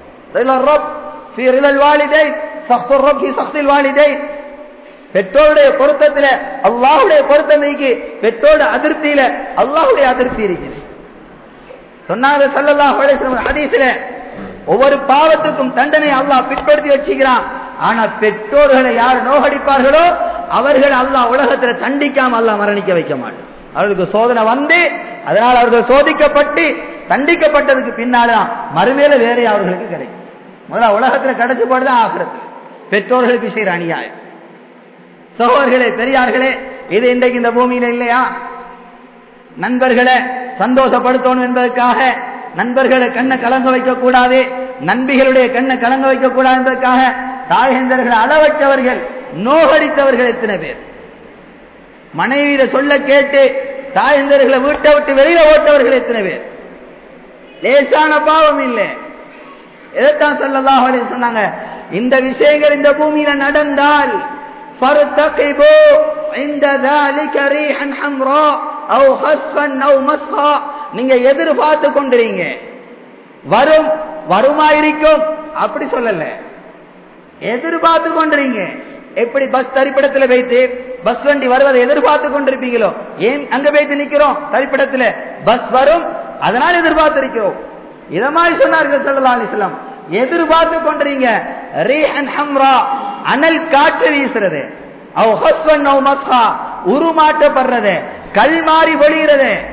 பெற்றோருடைய பொருத்தத்தில் அல்லாஹுடைய பொருத்தம் நீக்கி பெற்றோட அதிருப்தியில அல்லாஹுடைய அதிருப்தி இருக்குது சொன்னாங்க சல்லல்லாஹு அலைஹி வஸல்லம் ஹதீஸ்ல ஒவ்வொரு பாவத்துக்கும் தண்டனை அல்லாஹ் பிற்படுத்தி வச்சுக்கிறான் ஆனா பெற்றோர்களை யார் நோகடிப்பார்களோ அவர்கள் அல்லாஹ் உலகத்துல தண்டிக்காம அல்லாஹ் மரணிக்க வைக்க மாட்டான் அவர்களுக்கு சோதனை வந்து அதனால் அவர்கள் சோதிக்கப்பட்டு தண்டிக்கப்பட்டதுக்கு பின்னால்தான் மறுமையில வேற அவர்களுக்கு கிடைக்கும் முதல்ல உலகத்துல கிடைச்சு போடுதான் ஆகிறது பெற்றோர்களுக்கு செய்யற அநியாயம் சகோதரர்களே பெரியார்களே இது இன்றைக்கு இந்த பூமியில இல்லையா நண்பர்களை சந்தோஷப்படுத்தணும் என்பதற்காக நண்பர்களை கண்ணை கலங்க வைக்க கூடாது நண்பிகளுடைய கண்ணை கலங்க வைக்க கூடாது என்பதற்காக தாயந்தர்களை அளவற்றவர்கள் நோகடித்தவர்கள் எத்தனை பேர் மனைவியில சொல்ல கேட்டு தாயந்தர்களை வீட்டை விட்டு வெளியில ஓட்டவர்கள் எத்தனை பேர் லேசான பாவம் இல்லை எதைத்தான் சொல்லலாம் சொன்னாங்க இந்த விஷயங்கள் இந்த பூமியில நடந்தால் فارتقبوا عند ذلك ريحا حمراء او خسفا او مسخا நீங்க எதிர்பார்த்து கொண்டிருங்க வரும் வருமாயிருக்கும் அப்படி சொல்லல எதிர்பார்த்து கொண்டிருங்க எப்படி பஸ் தரிப்பிடத்தில் வைத்து பஸ் வண்டி வருவதை எதிர்பார்த்து கொண்டிருப்பீங்களோ ஏன் அங்க வைத்து நிக்கிறோம் தரிப்பிடத்தில் பஸ் வரும் அதனால் எதிர்பார்த்து இருக்கிறோம் இத மாதிரி சொன்னார்கள் சல்லா அலிஸ்லாம் எதிர்பார்த்து கொண்டிருங்க ரீஹன் ஹம்ரா அனல் காற்று வீசுறது அவ் ஹஸ்வன் அவ் மஸ்ஹா உருமாற்றப்படுறது கல் மாறி பொழிகிறது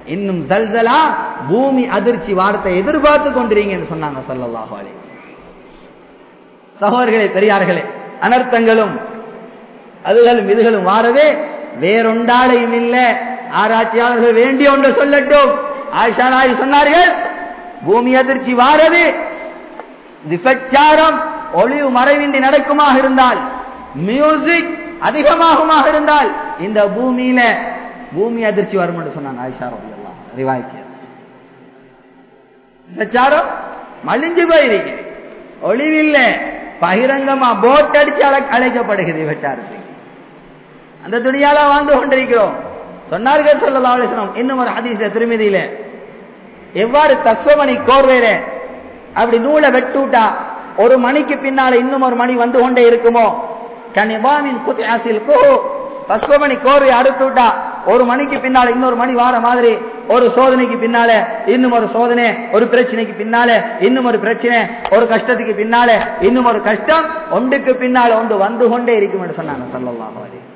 இன்னும் ஜல்சலா பூமி அதிர்ச்சி வார்த்தை எதிர்பார்த்து கொண்டிருங்கன்னு சொன்னாங்க சல்லல்லாஹு அலைஹி சகோதரர்களே பெரியார்களே அனர்த்தங்களும் அதுகளும் இதுகளும் வாரவே வேறொண்டாலையும் இல்ல ஆராய்ச்சியாளர்கள் வேண்டிய ஒன்று சொல்லட்டும் ஆயிஷா நாயகி சொன்னார்கள் பூமி அதிர்ச்சி வாரது விபச்சாரம் ஒளிவு மறைவின்றி நடக்குமாக இருந்தால் மியூசிக் அதிகமாகுமாக இருந்தால் இந்த பூமியில பூமி அதிர்ச்சி வரும் என்று சொன்னாங்க ஆயிஷா ரவி எல்லாம் ரிவாய்ச்சி விபச்சாரம் மலிஞ்சு போயிருக்கு ஒளிவில்ல பகிரங்கமா போட் அடிச்சு அழ அழைக்கப்படுகிறது விபச்சாரத்துக்கு அந்த துணியால வாழ்ந்து கொண்டிருக்கிறோம் சொன்னார்கள் சொல்லலாம் அலிஸ்லாம் இன்னும் ஒரு ஹதீஸ்ல திருமதியில எவ்வாறு தக்வமணி கோர்வையில அப்படி நூலை வெட்டுட்டா ஒரு மணிக்கு பின்னால இன்னும் ஒரு மணி வந்து கொண்டே இருக்குமோ கனிவாமின் குத்தியாசில் குஹு தஸ்வமணி கோர்வை அறுத்துட்டா ஒரு மணிக்கு பின்னால இன்னொரு மணி வார மாதிரி ஒரு சோதனைக்கு பின்னால இன்னும் ஒரு சோதனை ஒரு பிரச்சனைக்கு பின்னால இன்னும் ஒரு பிரச்சனை ஒரு கஷ்டத்துக்கு பின்னால இன்னும் ஒரு கஷ்டம் ஒன்றுக்கு பின்னால ஒன்று வந்து கொண்டே இருக்கும் என்று சொன்னாங்க சொல்லலாம்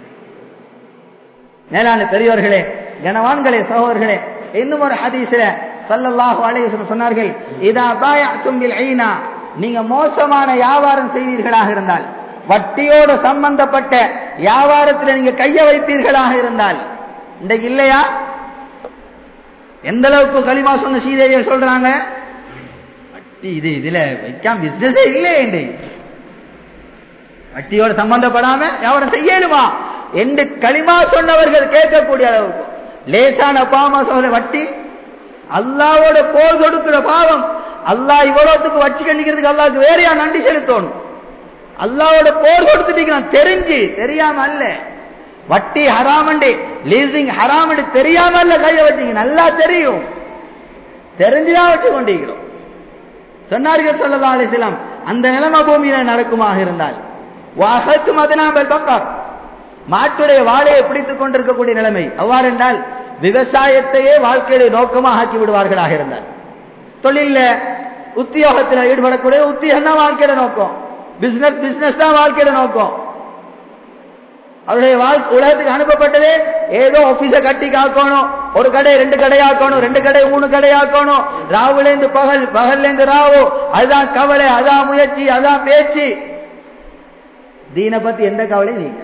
மேலான பெரியோர்களே கனவான்களே சகோதரர்களே இன்னும் ஒரு ஹதீஸ்ல சல்லல்லாஹு அலைஹி சொன்னார்கள் இதா பாயஅத்தும் பில் ஐனா நீங்க மோசமான வியாபாரம் செய்வீர்களாக இருந்தால் வட்டியோடு சம்பந்தப்பட்ட வியாபாரத்தில் நீங்க கைய வைப்பீர்களாக இருந்தால் இன்றைக்கு இல்லையா எந்த அளவுக்கு களிமா சொன்ன சீதேவியர் சொல்றாங்க வட்டி இது இதுல வைக்காம பிசினஸே இல்லையே இன்றைக்கு வட்டியோடு சம்பந்தப்படாம வியாபாரம் செய்யணுமா என்று களிமா சொன்னவர்கள் கேட்கக்கூடிய அளவுக்கு லேசான பாமா சொல்ற வட்டி அல்லாவோட போர் கொடுக்கிற பாவம் அல்லாஹ் இவ்வளவுக்கு வச்சு கண்டிக்கிறதுக்கு அல்லாவுக்கு வேறையா நன்றி செலுத்தணும் அல்லாவோட போர் கொடுத்துட்டீங்க தெரிஞ்சு தெரியாம அல்ல வட்டி ஹராமண்டு லீசிங் ஹராமண்டு தெரியாம அல்ல கைய வச்சீங்க நல்லா தெரியும் தெரிஞ்சுதான் வச்சு கொண்டிருக்கிறோம் சொன்னார்கள் சொல்லலாம் அலிஸ்லாம் அந்த நிலைமை பூமியில நடக்குமாக இருந்தால் வாசத்து மதனாம்பல் பக்கம் மாட்டுடைய வாழையை பிடித்துக் கொண்டிருக்கக்கூடிய நிலைமை அவ்வாறு என்றால் விவசாயத்தையே வாழ்க்கையுடைய நோக்கமாக ஆக்கி விடுவார்களாக இருந்தால் தொழில உத்தியோகத்தில் ஈடுபடக்கூடிய உத்தியோகம் தான் வாழ்க்கையோட நோக்கம் பிசினஸ் பிசினஸ் தான் வாழ்க்கையோட நோக்கம் அவருடைய உலகத்துக்கு அனுப்பப்பட்டதே ஏதோ ஆபீஸ கட்டி காக்கணும் ஒரு கடை ரெண்டு கடை ஆக்கணும் ரெண்டு கடை மூணு கடை ஆக்கணும் ராவுலேந்து பகல் பகல்லேந்து ராவு அதுதான் கவலை அதான் முயற்சி அதான் பேச்சு தீனை பத்தி எந்த கவலையும் நீங்க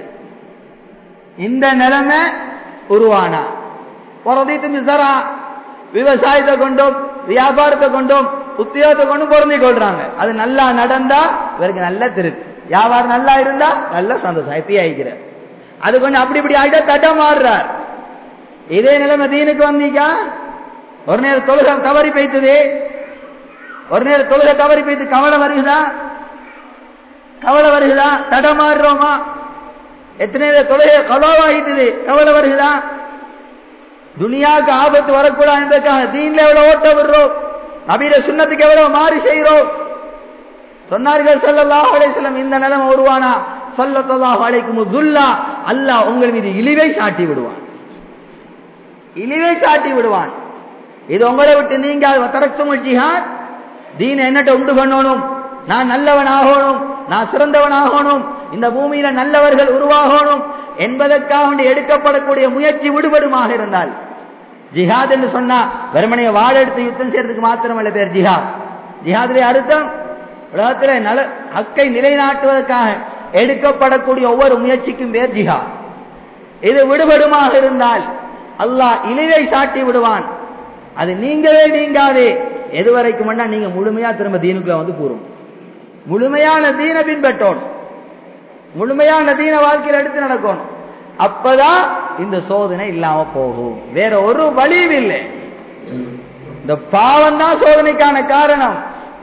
இந்த நிலைமை உருவானா பொறதித்து மிசரா விவசாயத்தை கொண்டும் வியாபாரத்தை கொண்டும் உத்தியோகத்தை கொண்டும் பொருந்தி கொள்றாங்க அது நல்லா நடந்தா இவருக்கு நல்ல திருப்தி வியாபாரம் நல்லா இருந்தா நல்ல சந்தோஷம் ஹாப்பி ஆகிக்கிறார் அது கொஞ்சம் அப்படி இப்படி ஆகிட்டா தட்ட மாறுறார் இதே நிலைமை தீனுக்கு வந்தீங்க ஒரு நேரம் தொழுகை தவறி பெய்த்தது ஒரு நேரம் தொழுகை தவறி பெய்த்து கவலை வருகுதா கவலை வருகுதா தடமாறுறோமா எத்தனை தொழுகை கலோவாகிட்டது கவலை வருகுதா துனியாவுக்கு ஆபத்து வரக்கூடாது என்பதற்காக தீன்ல எவ்வளவு ஓட்ட விடுறோம் நபீர சுண்ணத்துக்கு எவ்வளவு மாறி செய்கிறோம் சொன்னார்கள் சல்லல்லாஹு அலைஹி வஸல்லம் இந்த நிலைமை உருவானா சல்லல்லாஹு அலைக்கும் துல்லா அல்லாஹ் உங்கள் மீது இழிவை சாட்டி விடுவான் இழிவை சாட்டி விடுவான் இது உங்களை விட்டு நீங்க தரக்கும் ஜிஹாத் தீன என்னட்ட உண்டு பண்ணணும் நான் நல்லவன் ஆகணும் நான் சிறந்தவன் ஆகணும் இந்த பூமியில நல்லவர்கள் உருவாகணும் என்பதற்காக எடுக்கப்படக்கூடிய முயற்சி விடுபடுமாக இருந்தால் ஜிஹாத் என்று சொன்னா வெறுமனைய வாழ எடுத்து யுத்தம் செய்யறதுக்கு மாத்திரமல்ல பேர் ஜிஹாத் ஜிஹாதுடைய அர்த்தம் உலகத்திலே நல ஹக்கை நிலைநாட்டுவதற்காக எடுக்கப்படக்கூடிய ஒவ்வொரு முயற்சிக்கும் பேர் ஜிஹாத் இது விடுபடுமாக இருந்தால் அல்லாஹ் இழிவை சாட்டி விடுவான் அது நீங்கவே நீங்காதே எதுவரைக்கும் நீங்க முழுமையா திரும்ப தீனுக்குள்ள வந்து கூறும் முழுமையான தீன பின்பற்றோணும் முழுமையான தீன வாழ்க்கையில் எடுத்து நடக்கணும் அப்பதான் இந்த சோதனை இல்லாம போகும் வேற ஒரு வழியும் இல்லை இந்த பாவம் தான் சோதனைக்கான காரணம்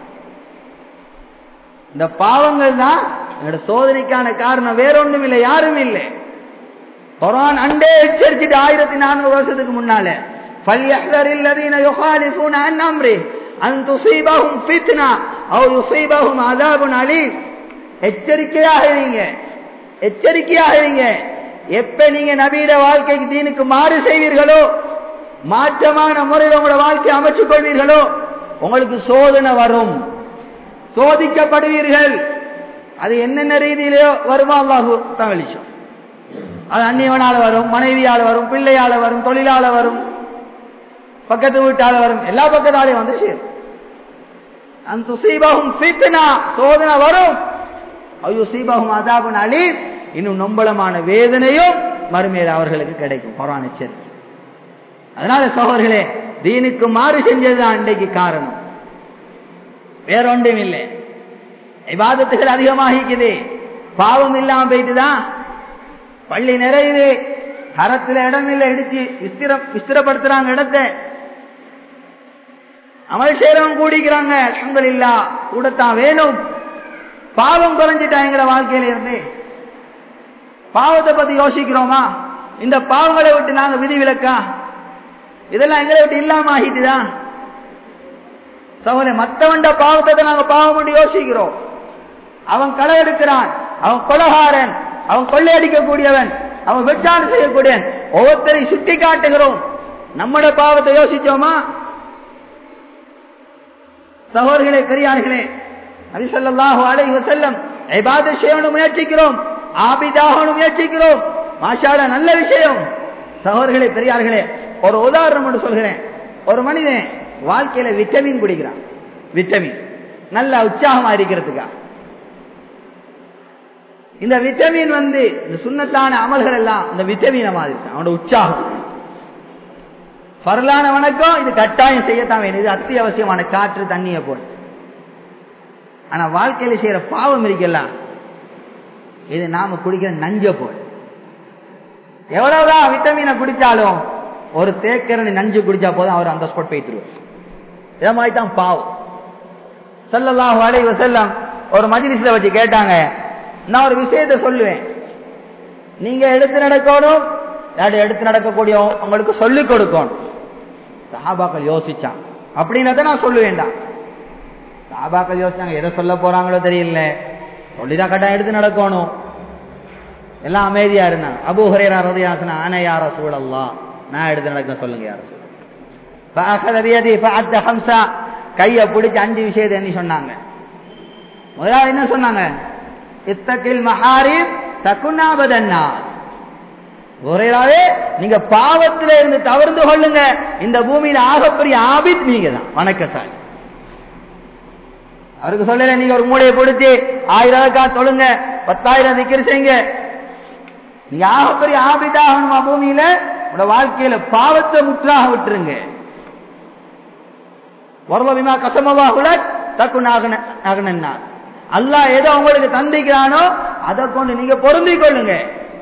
இந்த பாவங்கள் தான் என்னோட சோதனைக்கான காரணம் வேற ஒண்ணும் இல்லை யாரும் இல்லை குரான் அண்டே எச்சரிச்சுட்டு ஆயிரத்தி நானூறு வருஷத்துக்கு முன்னால فَلْيَحْذَرِ الَّذِينَ يُخَالِفُونَ عَنْ أَمْرِهِ أَنْ تُصِيبَهُمْ فِتْنَةٌ أَوْ يُصِيبَهُمْ عَذَابٌ أَلِيمٌ எச்சரிக்கையாக இருங்க எச்சரிக்கையாக இருங்க எப்ப நீங்க நபீட வாழ்க்கைக்கு தீனுக்கு மாறு செய்வீர்களோ மாற்றமான முறையில் உங்களோட வாழ்க்கை அமைச்சுக் கொள்வீர்களோ உங்களுக்கு சோதனை வரும் சோதிக்கப்படுவீர்கள் அது என்னென்ன ரீதியிலேயோ வருமா அல்லாஹு தவளிச்சோம் அது அந்நியவனால வரும் மனைவியால வரும் பிள்ளையால வரும் தொழிலால வரும் பக்கத்து வீட்டால வரும் எல்லா பக்கத்தாலையும் வந்து சேரும் அந்த துசீபகும் ஃபித்னா சோதனை வரும் ஐயோ சீபகும் அதாபுன் அலீம் இன்னும் நொம்பலமான வேதனையும் மறுமையில் அவர்களுக்கு கிடைக்கும் குரான் எச்சரிக்கை அதனால சகோதரர்களே தீனுக்கு மாறு செஞ்சதுதான் இன்றைக்கு காரணம் வேறொன்றும் இல்லை விவாதத்துகள் அதிகமாகிக்குது பாவம் இல்லாம போயிட்டுதான் பள்ளி நிறையுது கரத்துல இடம் இல்லை இடிச்சு விஸ்திரம் விஸ்திரப்படுத்துறாங்க இடத்தை அமல் செய்யறவங்க கூடிக்கிறாங்க இல்லா கூடத்தான் வேணும் பாவம் குறைஞ்சிட்டா எங்கட வாழ்க்கையில இருந்து பாவத்தை பத்தி யோசிக்கிறோமா இந்த பாவங்களை விட்டு நாங்க விதிவிலக்கா இதெல்லாம் எங்களை விட்டு இல்லாம ஆகிட்டுதான் சகோதரன் மத்தவண்ட பாவத்தை நாங்க பாவம் பண்ணி யோசிக்கிறோம் அவன் களை எடுக்கிறான் அவன் கொலகாரன் அவன் கொள்ளையடிக்கக்கூடியவன் அவன் வெட்டாண்டு செய்யக்கூடியவன் ஒவ்வொருத்தரையும் சுட்டி காட்டுகிறோம் நம்மட பாவத்தை யோசிச்சோமா சகோதரர்களே பெரியார்களே நபிசல்லாஹு அலைஹி வஸல்லம் இபாத செய்யணும் முயற்சிக்கிறோம் ஆபிதாகணும் முயற்சிக்கிறோம் மாஷால நல்ல விஷயம் சகோதரர்களே பெரியார்களே ஒரு உதாரணம் ஒன்று சொல்கிறேன் ஒரு மனிதன் வாழ்க்கையில விட்டமின் குடிக்கிறான் விட்டமின் நல்ல உற்சாகமா இருக்கிறதுக்கா இந்த விட்டமின் வந்து இந்த சுண்ணத்தான அமல்கள் எல்லாம் இந்த விட்டமினை மாதிரி அவனோட உற்சாகம் பரலான வணக்கம் இது கட்டாயம் செய்யத்தான் வேணும் இது அத்தியாவசியமான காற்று தண்ணியை போல் ஆனா வாழ்க்கையில செய்யற பாவம் இருக்கலாம் இது நாம குடிக்கிற நஞ்ச போல் எவ்வளவுதான் விட்டமினை குடிச்சாலும் ஒரு தேக்கரணி நஞ்சு குடிச்சா போதும் அவர் அந்த ஸ்பாட் போய்த்துருவார் இதை மாதிரி தான் பாவம் செல்லலாம் அலை செல்லம் ஒரு மஜிலிஸ்ல வச்சு கேட்டாங்க நான் ஒரு விஷயத்த சொல்லுவேன் நீங்க எடுத்து நடக்கணும் யாரும் எடுத்து நடக்கக்கூடிய உங்களுக்கு சொல்லிக் கொடுக்கணும் சஹாபாக்கள் யோசிச்சான் அப்படின்னத நான் சொல்லுவேன்டா சஹாபாக்கள் யோசிச்சாங்க எதை சொல்ல போறாங்களோ தெரியல சொல்லிதான் கட்டாயம் எடுத்து நடக்கணும் எல்லாம் அமைதியா இருந்தாங்க அபு ஹரேரா ரதியாசன ஆன யார சூழல்லாம் நான் எடுத்து நடக்க சொல்லுங்க யார சூழல் கைய பிடிச்சு அஞ்சு விஷயத்தை என்ன சொன்னாங்க முதலாவது என்ன சொன்னாங்க இத்தகில் மஹாரிம் தக்குனாபதன்னா ஒரேராவே நீங்க பாவத்தில இருந்து தவிர்த்து கொள்ளுங்க இந்த பூமியில ஆகப்பெரிய ஆபித் நீங்க தான் வணக்கசாலி அவருக்கு சொல்லல நீங்க ஒரு மூளையை பிடிச்சி ஆயிரம் ரூபாய்க்கா தொழுங்க பத்தாயிரம் திக்கிற செய்யுங்க நீங்க ஆகப்பெரிய ஆபிதாகணுமா பூமியில உங்களோட வாழ்க்கையில பாவத்தை முற்றாக விட்டுருங்க வரலவிமா கசமவாகுல தக்கு நாகனா அல்லாஹ் ஏதோ உங்களுக்கு தந்திக்கிறானோ அதை கொண்டு நீங்க பொருந்திக் கொள்ளுங்க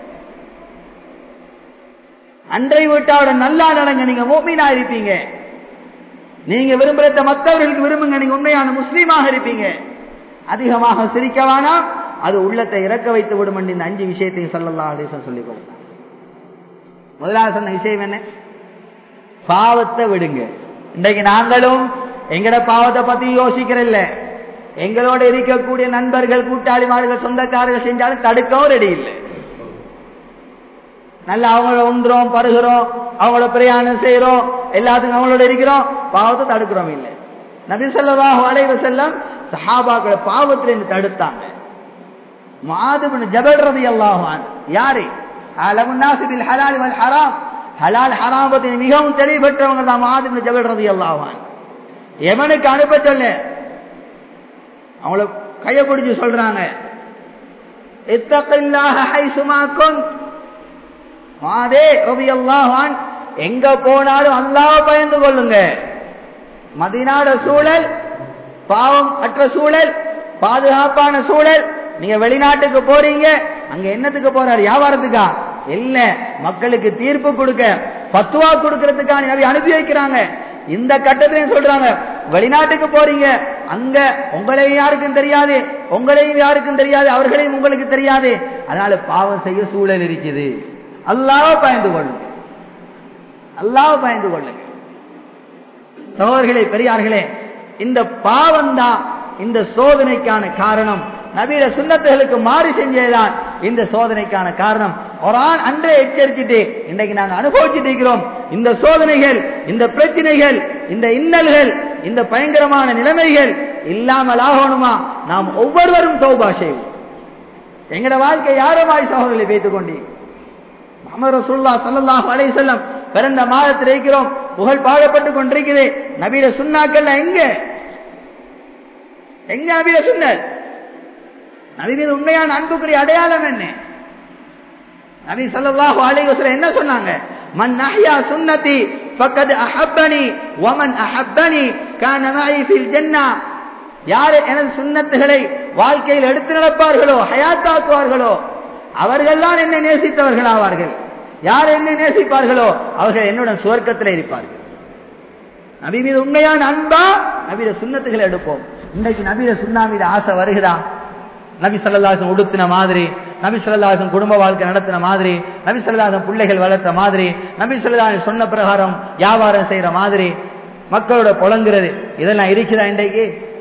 அன்றை வீட்டாவோட நல்லா நடங்க நீங்க மோமீனா இருப்பீங்க நீங்க விரும்புறத மற்றவர்களுக்கு விரும்புங்க நீங்க உண்மையான முஸ்லீமாக இருப்பீங்க அதிகமாக சிரிக்க வேணாம் அது உள்ளத்தை இறக்க வைத்து விடும் இந்த அஞ்சு விஷயத்தையும் சொல்லலாம் அப்படின்னு சொல்லிக் கொடுத்தாங்க முதலாவது சொன்ன விஷயம் என்ன பாவத்தை விடுங்க இன்றைக்கு நாங்களும் எங்கட பாவத்தை பத்தி யோசிக்கிறல்ல எங்களோட இருக்கக்கூடிய நண்பர்கள் கூட்டாளிமார்கள் சொந்தக்காரர்கள் செஞ்சாலும் தடுக்கவும் ரெடி இல்லை நல்லா அவங்கள உண்டுறோம் பருகிறோம் அவங்கள பிரயாணம் செய்யறோம் எல்லாத்துக்கும் அவங்களோட இருக்கிறோம் பாவத்தை தடுக்கிறோம் இல்லை நபிசல்லாஹு அலைவ செல்லம் சஹாபாக்களை பாவத்தில் இருந்து தடுத்தாங்க மாதுபின் ஜபல் ரதி அல்லாஹான் யாரு அலமுன்னாசிபில் ஹலால் வல் ஹராம் ஹலால் ஹராம் பத்தி மிகவும் தெளிவு பெற்றவங்க தான் மாதுபின் ஜபல் ரதி அல்லாஹான் எவனுக்கு அனுப்ப சொல்ல அவங்கள கைய பிடிச்சு சொல்றாங்க இத்தகில்லாஹ ஹைசுமா குந்த் மாதே ரவி அல்லாஹான் எங்க போனாலும் அல்லாஹ் பயந்து கொள்ளுங்க மதினாட சூழல் பாவம் அற்ற சூழல் பாதுகாப்பான சூழல் நீங்க வெளிநாட்டுக்கு போறீங்க அங்க என்னத்துக்கு போறாரு வியாபாரத்துக்கா இல்ல மக்களுக்கு தீர்ப்பு கொடுக்க பத்துவா கொடுக்கறதுக்கான நபி அனுப்பி வைக்கிறாங்க இந்த கட்டத்திலையும் சொல்றாங்க வெளிநாட்டுக்கு போறீங்க அங்க உங்களையும் யாருக்கும் தெரியாது உங்களையும் யாருக்கும் தெரியாது அவர்களையும் உங்களுக்கு தெரியாது அதனால பாவம் செய்ய சூழல் இருக்குது அல்லாஹ் பயந்து கொள்ளுங்க அல்லாஹ் பயந்து கொள்ளுங்க சகோதரர்களே பெரியார்களே இந்த பாவம் தான் இந்த சோதனைக்கான காரணம் நவீன சுண்ணத்துகளுக்கு மாறி செஞ்சதுதான் இந்த சோதனைக்கான காரணம் ஒரு ஆண் அன்றே எச்சரிச்சுட்டு இன்றைக்கு நாங்க அனுபவிச்சுட்டு இருக்கிறோம் இந்த சோதனைகள் இந்த பிரச்சனைகள் இந்த இன்னல்கள் இந்த பயங்கரமான நிலைமைகள் இல்லாமல் ஆகணுமா நாம் ஒவ்வொருவரும் தௌபா செய்வோம் எங்கட வாழ்க்கை யாருமாய் சகோதரர்களை வைத்துக் கொண்டீங்க முகமது ரசூல்லா சல்லாஹ் அலை செல்லம் பிறந்த மாதத்தில் இருக்கிறோம் புகழ் பாடப்பட்டு கொண்டிருக்குது நபீர சுண்ணாக்கள்ல எங்க எங்க நபீர சுன்னர் நபி மீது உண்மையான அன்புக்குரிய அடையாளம் என்ன நபி ஸல்லல்லாஹு அலைஹி வஸல்லம் என்ன சொன்னாங்க மன் அஹ்யா சுன்னதி ஃபக்கத் அஹப்பனி வமன் அஹப்பனி கான மஇ ஃபில் ஜன்னah யார் எனது சுன்னத்துகளை வாழ்க்கையில் எடுத்து நடப்பார்களோ ஹயாத்தாக்குவார்களோ அவர்கள்தான் என்னை நேசித்தவர்கள் ஆவார்கள் யார் என்னை நேசிப்பார்களோ அவர்கள் என்னுடன் சுவர்க்கத்தில் இருப்பார்கள் நபி மீது உண்மையான அன்பா நபியில சுண்ணத்துகளை எடுப்போம் இன்னைக்கு நபியில சுண்ணா மீது ஆசை வருகிறா நபி சல்லாசன் உடுத்தின மாதிரி நபி சல்லாசன் குடும்ப வாழ்க்கை நடத்தின மாதிரி நபி சல்லாசன் பிள்ளைகள் வளர்த்த மாதிரி நபி சல்லாசன் சொன்ன பிரகாரம் வியாபாரம் செய்யற மாதிரி மக்களோட புலங்குறது இதெல்லாம் இருக்குதா இன்றைக்கு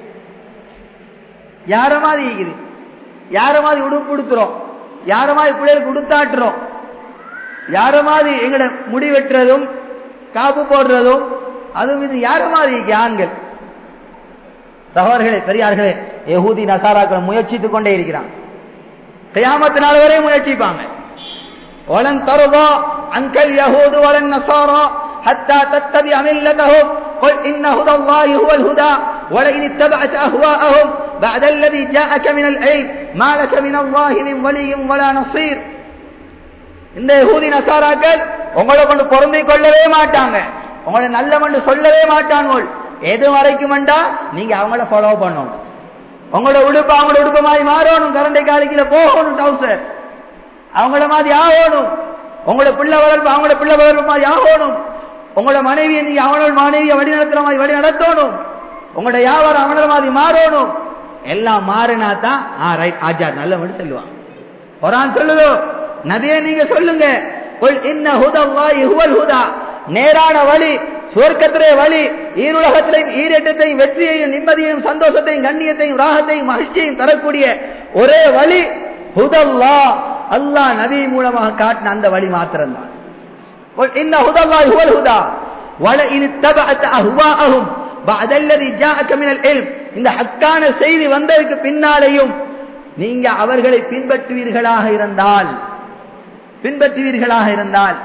யார மாதிரி இருக்குது யார மாதிரி உடுப்பு உடுத்துறோம் யார மாதிரி பிள்ளைகளுக்கு உடுத்தாட்டுறோம் யார மாதிரி எங்கட முடி வெட்டுறதும் காப்பு போடுறதும் அதுவும் இது யார மாதிரி இருக்கு ஆண்கள் சகோதரர்களே பெரியார்களே யகூதி நசாராக்கள் முயற்சித்துக் கொண்டே இருக்கிறான் கியாமத்து நாள் வரை முயற்சிப்பாங்க வலன் தருவா அங்கல் யஹூது வலன் நசாரா حتى تتبع ملتهم قل إن هدى الله هو الهدى ولئن اتبعت أهواءهم بعد الذي جاءك من العلم ما لك من الله من ولي ولا نصير இந்த யகூதி நசாராக்கள் உங்களை கொண்டு பொருந்திக் கொள்ளவே மாட்டாங்க உங்களை நல்லவன்னு சொல்லவே மாட்டான்கள் எது வரைக்கும் வேண்டா நீங்க அவங்கள ஃபாலோ பண்ணணும் உங்களோட உடுப்பு அவங்களோட உடுப்பு மாதிரி மாறணும் கரண்டை காலிக்கில போகணும் டவுசர் அவங்கள மாதிரி ஆகணும் உங்களோட பிள்ளை வளர்ப்பு அவங்களோட பிள்ளை வளர்ப்பு மாதிரி ஆகணும் உங்களோட மனைவியை நீங்க அவனோட மனைவியை வழி நடத்துற மாதிரி வழி நடத்தணும் உங்களோட வியாபாரம் அவனோட மாதிரி மாறணும் எல்லாம் மாறினா தான் ஆ ரைட் ஆஜார் நல்லவன் சொல்லுவான் குரான் சொல்லுதோ நபியே நீங்க சொல்லுங்க குல் இன்ன ஹுதல்லாஹி ஹுவல் ஹுதா நேரான வழி சுவர்க்கத்திலே வழி ஈருலகத்திலையும் ஈரேற்றத்தையும் வெற்றியையும் நிம்மதியையும் சந்தோஷத்தையும் கண்ணியத்தையும் ராகத்தையும் மகிழ்ச்சியையும் தரக்கூடிய ஒரே வழி ஹுதல்லா அல்லாஹ் நபி மூலமாக காட்டின அந்த வழி மாத்திரம்தான் இன்ன ஹுதல்லாஹி ஹுவல் ஹுதா வல இன் தபஅத அஹ்வாஅஹும் بعد الذي جاءك من العلم இந்த ஹக்கான செய்தி வந்ததுக்கு பின்னாலேயும் நீங்க அவர்களை பின்பற்றுவீர்களாக இருந்தால் பின்பற்றுவீர்களாக இருந்தால்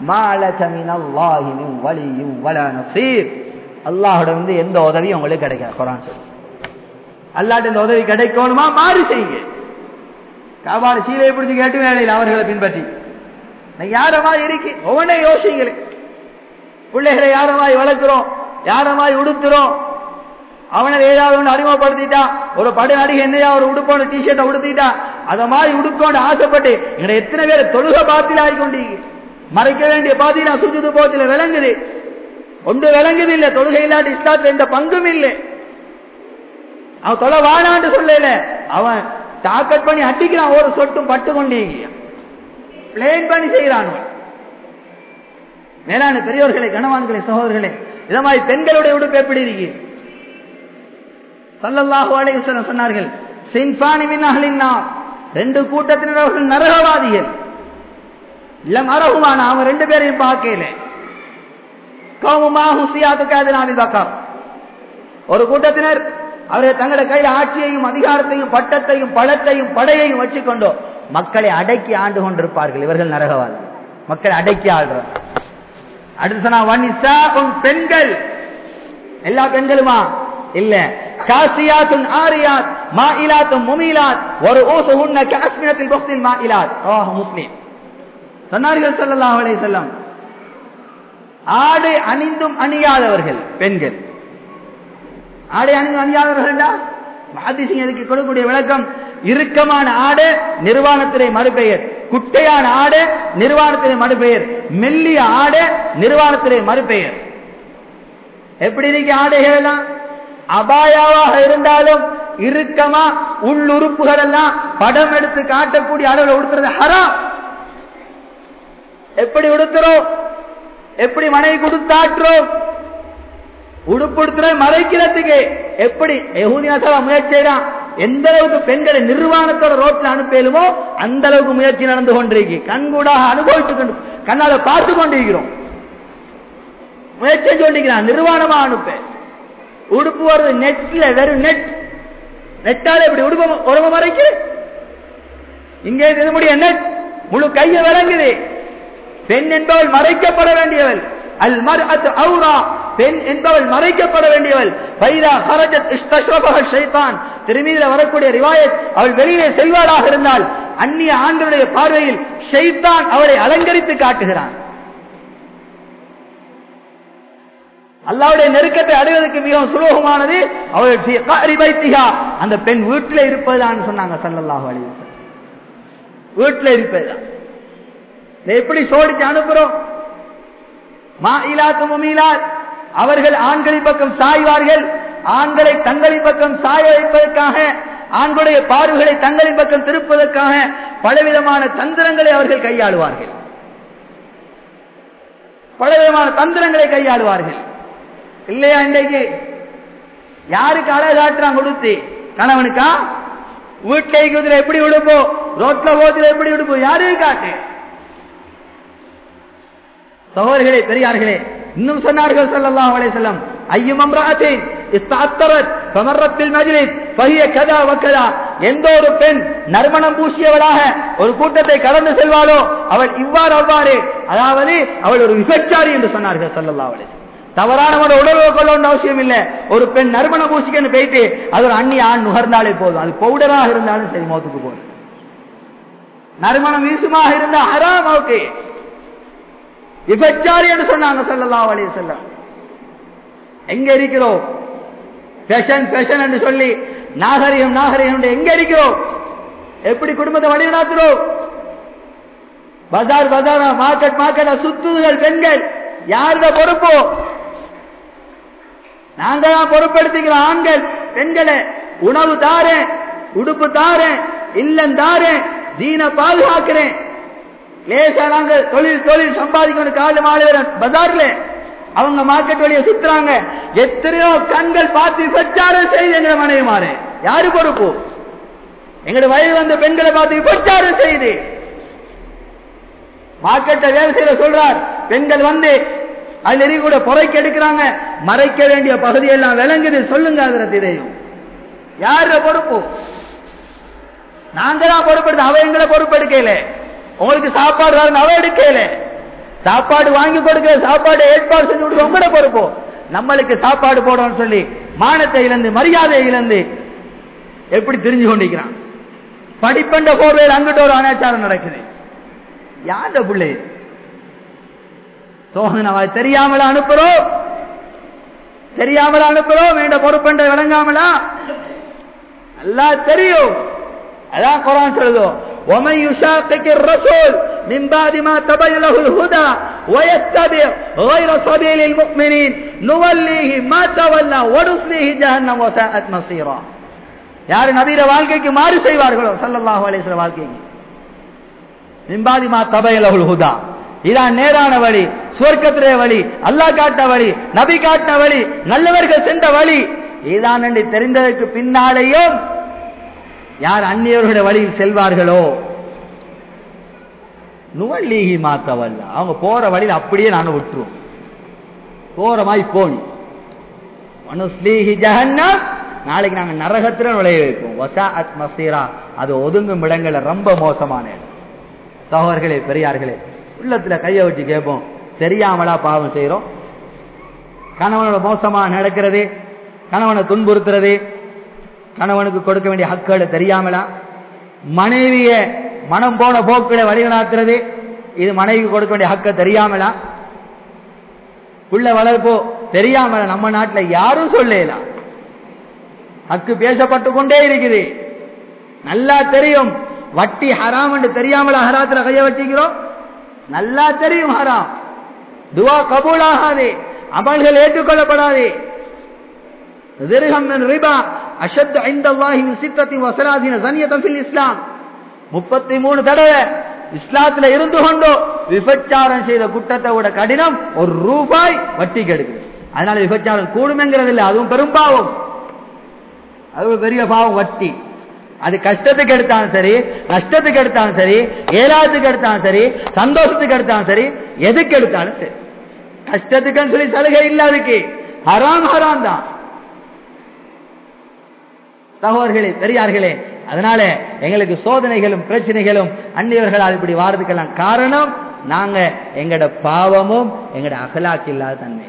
அல்லாஹோட வந்து எந்த உதவியும் உங்களுக்கு கிடைக்காது குரான் சொல்லு அல்லாட்ட இந்த உதவி கிடைக்கணுமா மாறி செய்யுங்க காபாடு சீலையை பிடிச்சி கேட்டு வேலையில் அவர்களை பின்பற்றி யாரமாய் இருக்கி ஒவ்வொன்றே யோசிங்களே பிள்ளைகளை யாரமாய் வளர்க்கிறோம் யாரமாய் உடுத்துறோம் அவனை ஏதாவது ஒன்று அறிமுகப்படுத்திட்டா ஒரு பட நடிகை என்னையா ஒரு உடுப்போன டிஷர்ட்டை உடுத்திட்டா அத மாதிரி உடுக்கோண்டு ஆசைப்பட்டு எங்களை எத்தனை பேர் தொழுக பாத்தியில் ஆகிக்கொண்டீங்க மறைக்க வேண்டிய பாத்தியில சுஜுது போத்தில விளங்குது ஒன்று விளங்குது இல்ல தொழுகை இல்லாட்டி இஸ்லாத்துல எந்த பங்கும் இல்லை அவன் தொலை வாழான்னு சொல்லல அவன் டாக்கெட் பண்ணி அடிக்கிறான் ஒரு சொட்டும் பட்டு கொண்டீங்க பிளேன் பண்ணி செய்யறான் மேலான பெரியோர்களே கணவான்களே சகோதரர்களே இத மாதிரி பெண்களுடைய உடுப்பு எப்படி இருக்கு சல்லல்லாஹு அலைஹி வஸல்லம் சொன்னார்கள் சின்ஃபானி மின் அஹ்லின்னா ரெண்டு கூட்டத்தினர்கள் நரகவாதிகள் லம் அரஹுமான அவங்க ரெண்டு பேரையும் பார்க்கல கௌமுமா ஹுசியாத்து காதினாவில் பக்கம் ஒரு கூட்டத்தினர் அவர்கள் தங்களோட கையில் ஆட்சியையும் அதிகாரத்தையும் பட்டத்தையும் பழத்தையும் படையையும் வச்சுக்கொண்டோ மக்களை அடக்கி ஆண்டு கொண்டிருப்பார்கள் இவர்கள் நரகவாதி மக்களை அடக்கி ஆள்றார் அடுத்து சொன்னா வனிசா உன் பெண்கள் எல்லா பெண்களுமா இல்ல காசியாத்துன் ஆரியாத் மாயிலாத்தும் முமீலாத் ஒரு ஓசு உன்ன காஸ்மினத்தில் பக்தில் மாயிலாத் ஓஹ் முஸ்லிம் சொன்னார்கள் ஸல்லல்லாஹு அலைஹி வஸல்லம் ஆடை அணிந்தும் அணியாதவர்கள் பெண்கள் ஆடை அணிந்தும் அணியாதவர்கள்டா மஹதிசிங் இதுக்கு கொடுக்கக்கூடிய விளக்கம் இறுக்கமான ஆடை நிர்வாணத்திலே மறுபெயர் குட்டையான ஆடை நிர்வாணத்திலே மறுபெயர் மெல்லிய ஆடை நிர்வாணத்திலே மறுபெயர் எப்படி இருக்கு ஆடைகள் எல்லாம் அபாயாவாக இருந்தாலும் இறுக்கமா உள்ளுறுப்புகள் எல்லாம் படம் எடுத்து காட்டக்கூடிய அளவில் உடுத்துறது ஹராம் எப்படி உடுத்துறோம் எப்படி மனை கொடுத்தாற்றோம் உடுப்படுத்துற மறைக்கிறதுக்கு எப்படி எகுதியாசா முயற்சி செய்யறான் எந்த அளவுக்கு பெண்களை நிர்வாணத்தோட ரோட்ல அனுப்பலுமோ அந்த அளவுக்கு முயற்சி நடந்து கொண்டிருக்கு கண்கூடாக அனுபவித்து கொண்டு கண்ணால பார்த்து கொண்டிருக்கிறோம் முயற்சி செஞ்சு கொண்டிருக்கிறான் நிர்வாணமா அனுப்ப உடுப்பு வருது நெட்ல வெறும் நெட் நெட்டால இப்படி உடுப்ப உடம்ப மறைக்கு இங்கே இது முடிய நெட் முழு கையை விளங்குது பெண் என்பவள் மறைக்கப்பட வேண்டியவள் அல் மர்அத்து அவுரா பெண் என்பவள் மறைக்கப்பட வேண்டியவள் பைதா ஹரஜத் இஸ்தஷ்ரபஹல் ஷைத்தான் திருமீதில வரக்கூடிய ரிவாயத் அவள் வெளியிலே செல்வாளாக இருந்தால் அந்நிய ஆண்களுடைய பார்வையில் ஷைத்தான் அவளை அலங்கரித்து காட்டுகிறான் அல்லாவுடைய நெருக்கத்தை அடைவதற்கு மிகவும் சுலோகமானது அவள் அந்த பெண் வீட்டில் இருப்பதுதான் சொன்னாங்க சல்லல்லாஹு அலைஹி வஸல்லம் வீட்டில் இருப்பதுதான் இதை எப்படி சோடிச்சு அனுப்புறோம் மா இலாத்து முமீலாத் அவர்கள் ஆண்களின் பக்கம் சாய்வார்கள் ஆண்களை தங்களின் பக்கம் சாய வைப்பதற்காக ஆண்களுடைய பார்வைகளை தங்களின் பக்கம் திருப்பதற்காக பலவிதமான தந்திரங்களை அவர்கள் கையாளுவார்கள் பலவிதமான தந்திரங்களை கையாளுவார்கள் இல்லையா இன்றைக்கு யாருக்கு அழகாட்டுறான் கொடுத்து கணவனுக்கா வீட்டில் இருக்கிறதுல எப்படி உடுப்போம் ரோட்ல போதில் எப்படி உடுப்போம் யாருக்கு காட்டு சகோதரிகளே பெரியார்களே இன்னும் சொன்னார்கள் ஸல்லல்லாஹு அலைஹி வஸல்லம் ஐயும் அம்ராத்தின் இஸ்தஅத்தரத் ஃபமர்ரத் பில் மஜ்லிஸ் ஃபஹிய கதா வகதா எந்த ஒரு பெண் நறுமணம் பூசியவளாக ஒரு கூட்டத்தை கடந்து செல்வாளோ அவள் இவ்வாறு அவ்வாறு அதாவது அவள் ஒரு விபச்சாரி என்று சொன்னார்கள் ஸல்லல்லாஹு அலைஹி வஸல்லம் தவறானவனோட உடல் கொள்ள வேண்டிய அவசியம் இல்லை ஒரு பெண் நறுமண பூசிக்கன்னு போயிட்டு அது ஒரு அந்நிய ஆண் நுகர்ந்தாலே போதும் அது பவுடராக இருந்தாலும் சரி மோத்துக்கு போதும் நறுமணம் வீசுமாக இருந்தா ஹராம் ஓகே விபச்சாரி என்று சொன்னாங்க ஸல்லல்லாஹு அலைஹி வஸல்லம் எங்க இருக்கிறோம் ஃபேஷன் ஃபேஷன் என்று சொல்லி நாகரிகம் நாகரிகம் என்று எங்க இருக்கிறோம் எப்படி குடும்பத்தை வழி நடத்துறோம் பஜார் பஜாரா மார்க்கெட் மார்க்கெட்டா சுத்துதுகள் பெண்கள் யாருட பொறுப்போ நாங்க தான் பொறுப்படுத்திக்கிறோம் ஆண்கள் பெண்களை உணவு தாரேன் உடுப்பு தாரேன் இல்லம் தாரேன் தீன பாதுகாக்கிறேன் லேசா நாங்க தொழில் தொழில் சம்பாதிக்கணும் காலை மாலை பஜார்ல அவங்க மார்க்கெட் வழியை சுத்துறாங்க எத்தனையோ கண்கள் பார்த்து பிரச்சாரம் செய்து எங்களை மனைவி மாறு யாரு பொறுப்பு எங்கட வயது வந்த பெண்களை பார்த்து பிரச்சாரம் செய்து மார்க்கெட்டை வேலை செய்ய சொல்றார் பெண்கள் வந்து அதுல எரி கூட புறைக்கு எடுக்கிறாங்க மறைக்க வேண்டிய பகுதியெல்லாம் விளங்குது சொல்லுங்க அதுல தெரியும் யார பொறுப்பு நாங்க தான் பொறுப்படுத்த அவ எங்களை பொறுப்பெடுக்கல உங்களுக்கு சாப்பாடு வரணும் அவ எடுக்கல சாப்பாடு வாங்கி கொடுக்கிற சாப்பாடு ஏற்பாடு செஞ்சு கொடுக்க உங்களோட பொறுப்போ நம்மளுக்கு சாப்பாடு போடணும்னு சொல்லி மானத்தை இழந்து மரியாதை இழந்து எப்படி தெரிஞ்சு கொண்டிருக்கிறான் படிப்பண்ட போர்வையில் அங்கிட்ட ஒரு அனாச்சாரம் நடக்குது யார பிள்ளை சோகனவா தெரியாமல அனுப்புறோம் தெரியாமல அனுப்புறோம் வேண்ட பொறுப்பண்ட விளங்காமலா நல்லா தெரியும் அதான் குரான் சொல்லுதோ ومن يشاقق الرسول من بعد ما تبين له الهدى ويتبع غير سبيل المؤمنين نوليه ما تولى ونصليه جهنم وساءت مصيرا யார் நபீர வாழ்க்கைக்கு மாறு செய்வார்களோ சல்லல்லாஹு அலைஹி வஸல்லம் வாழ்க்கைக்கு மிம்பாதி மா தபயலஹுல் ஹுதா இதான் நேரான வழி சுவர்க்கத்திலே வழி அல்லாஹ் காட்ட வழி நபி காட்டின வழி நல்லவர்கள் சென்ற வழி இதுதான் என்று தெரிந்ததற்கு பின்னாலேயும் யார் அந்நியர்களுடைய வழியில் செல்வார்களோ நுவல்லீகி மாத்தவல்ல அவங்க போற வழியில் அப்படியே நாங்க விட்டுருவோம் போற மாதிரி போனி மனுஸ்லீஹி ஜஹன்னம் நாளைக்கு நாங்க நரகத்துல நுழைய வைப்போம் வசா அத் மசீரா அது ஒதுங்கும் இடங்கள்ல ரொம்ப மோசமான இடம் சகோதரர்களே பெரியார்களே உள்ளத்துல கைய வச்சு கேட்போம் தெரியாமலா பாவம் செய்யறோம் கணவனோட மோசமா நடக்கிறது கணவனை துன்புறுத்துறது கணவனுக்கு கொடுக்க வேண்டிய ஹக்குகளை தெரியாமலா மனைவிய மனம் போன போக்கில வழிநடாத்துறது இது மனைவிக்கு கொடுக்க வேண்டிய ஹக்க தெரியாமலா புள்ள வளர்ப்போ தெரியாமல நம்ம நாட்டுல யாரும் சொல்லலாம் ஹக்கு பேசப்பட்டு கொண்டே இருக்குது நல்லா தெரியும் வட்டி ஹராம் என்று தெரியாமல ஹராத்துல கைய வச்சுக்கிறோம் நல்லா தெரியும் ஹராம் துவா கபூல் ஆகாது அமல்கள் ஏற்றுக்கொள்ளப்படாது திருகம் ரிபா அஷத் ஐந்தல்லாஹி சித்தத்தி வசலாதீன சனியத்தம் ஃபில் இஸ்லாம் முப்பத்தி மூணு தடவை இஸ்லாத்துல இருந்து கொண்டோ விபச்சாரம் செய்த குற்றத்தை விட கடினம் ஒரு ரூபாய் வட்டி கெடுக்குது அதனால விபச்சாரம் கூடுமெங்கிறது இல்லை அதுவும் பெரும் பாவம் அது பெரிய பாவம் வட்டி அது கஷ்டத்துக்கு எடுத்தாலும் சரி நஷ்டத்துக்கு எடுத்தாலும் சரி ஏழாவதுக்கு எடுத்தாலும் சரி சந்தோஷத்துக்கு எடுத்தாலும் சரி எதுக்கு எடுத்தாலும் சரி கஷ்டத்துக்குன்னு சொல்லி சலுகை இல்ல அதுக்கு ஹராம் ஹராம் தான் சகோதரர்களே பெரியார்களே அதனால எங்களுக்கு சோதனைகளும் பிரச்சனைகளும் அந்நியர்களால் இப்படி வாரதுக்கெல்லாம் காரணம் நாங்க எங்கட பாவமும் எங்கட அகலாக்கு இல்லாத தன்மை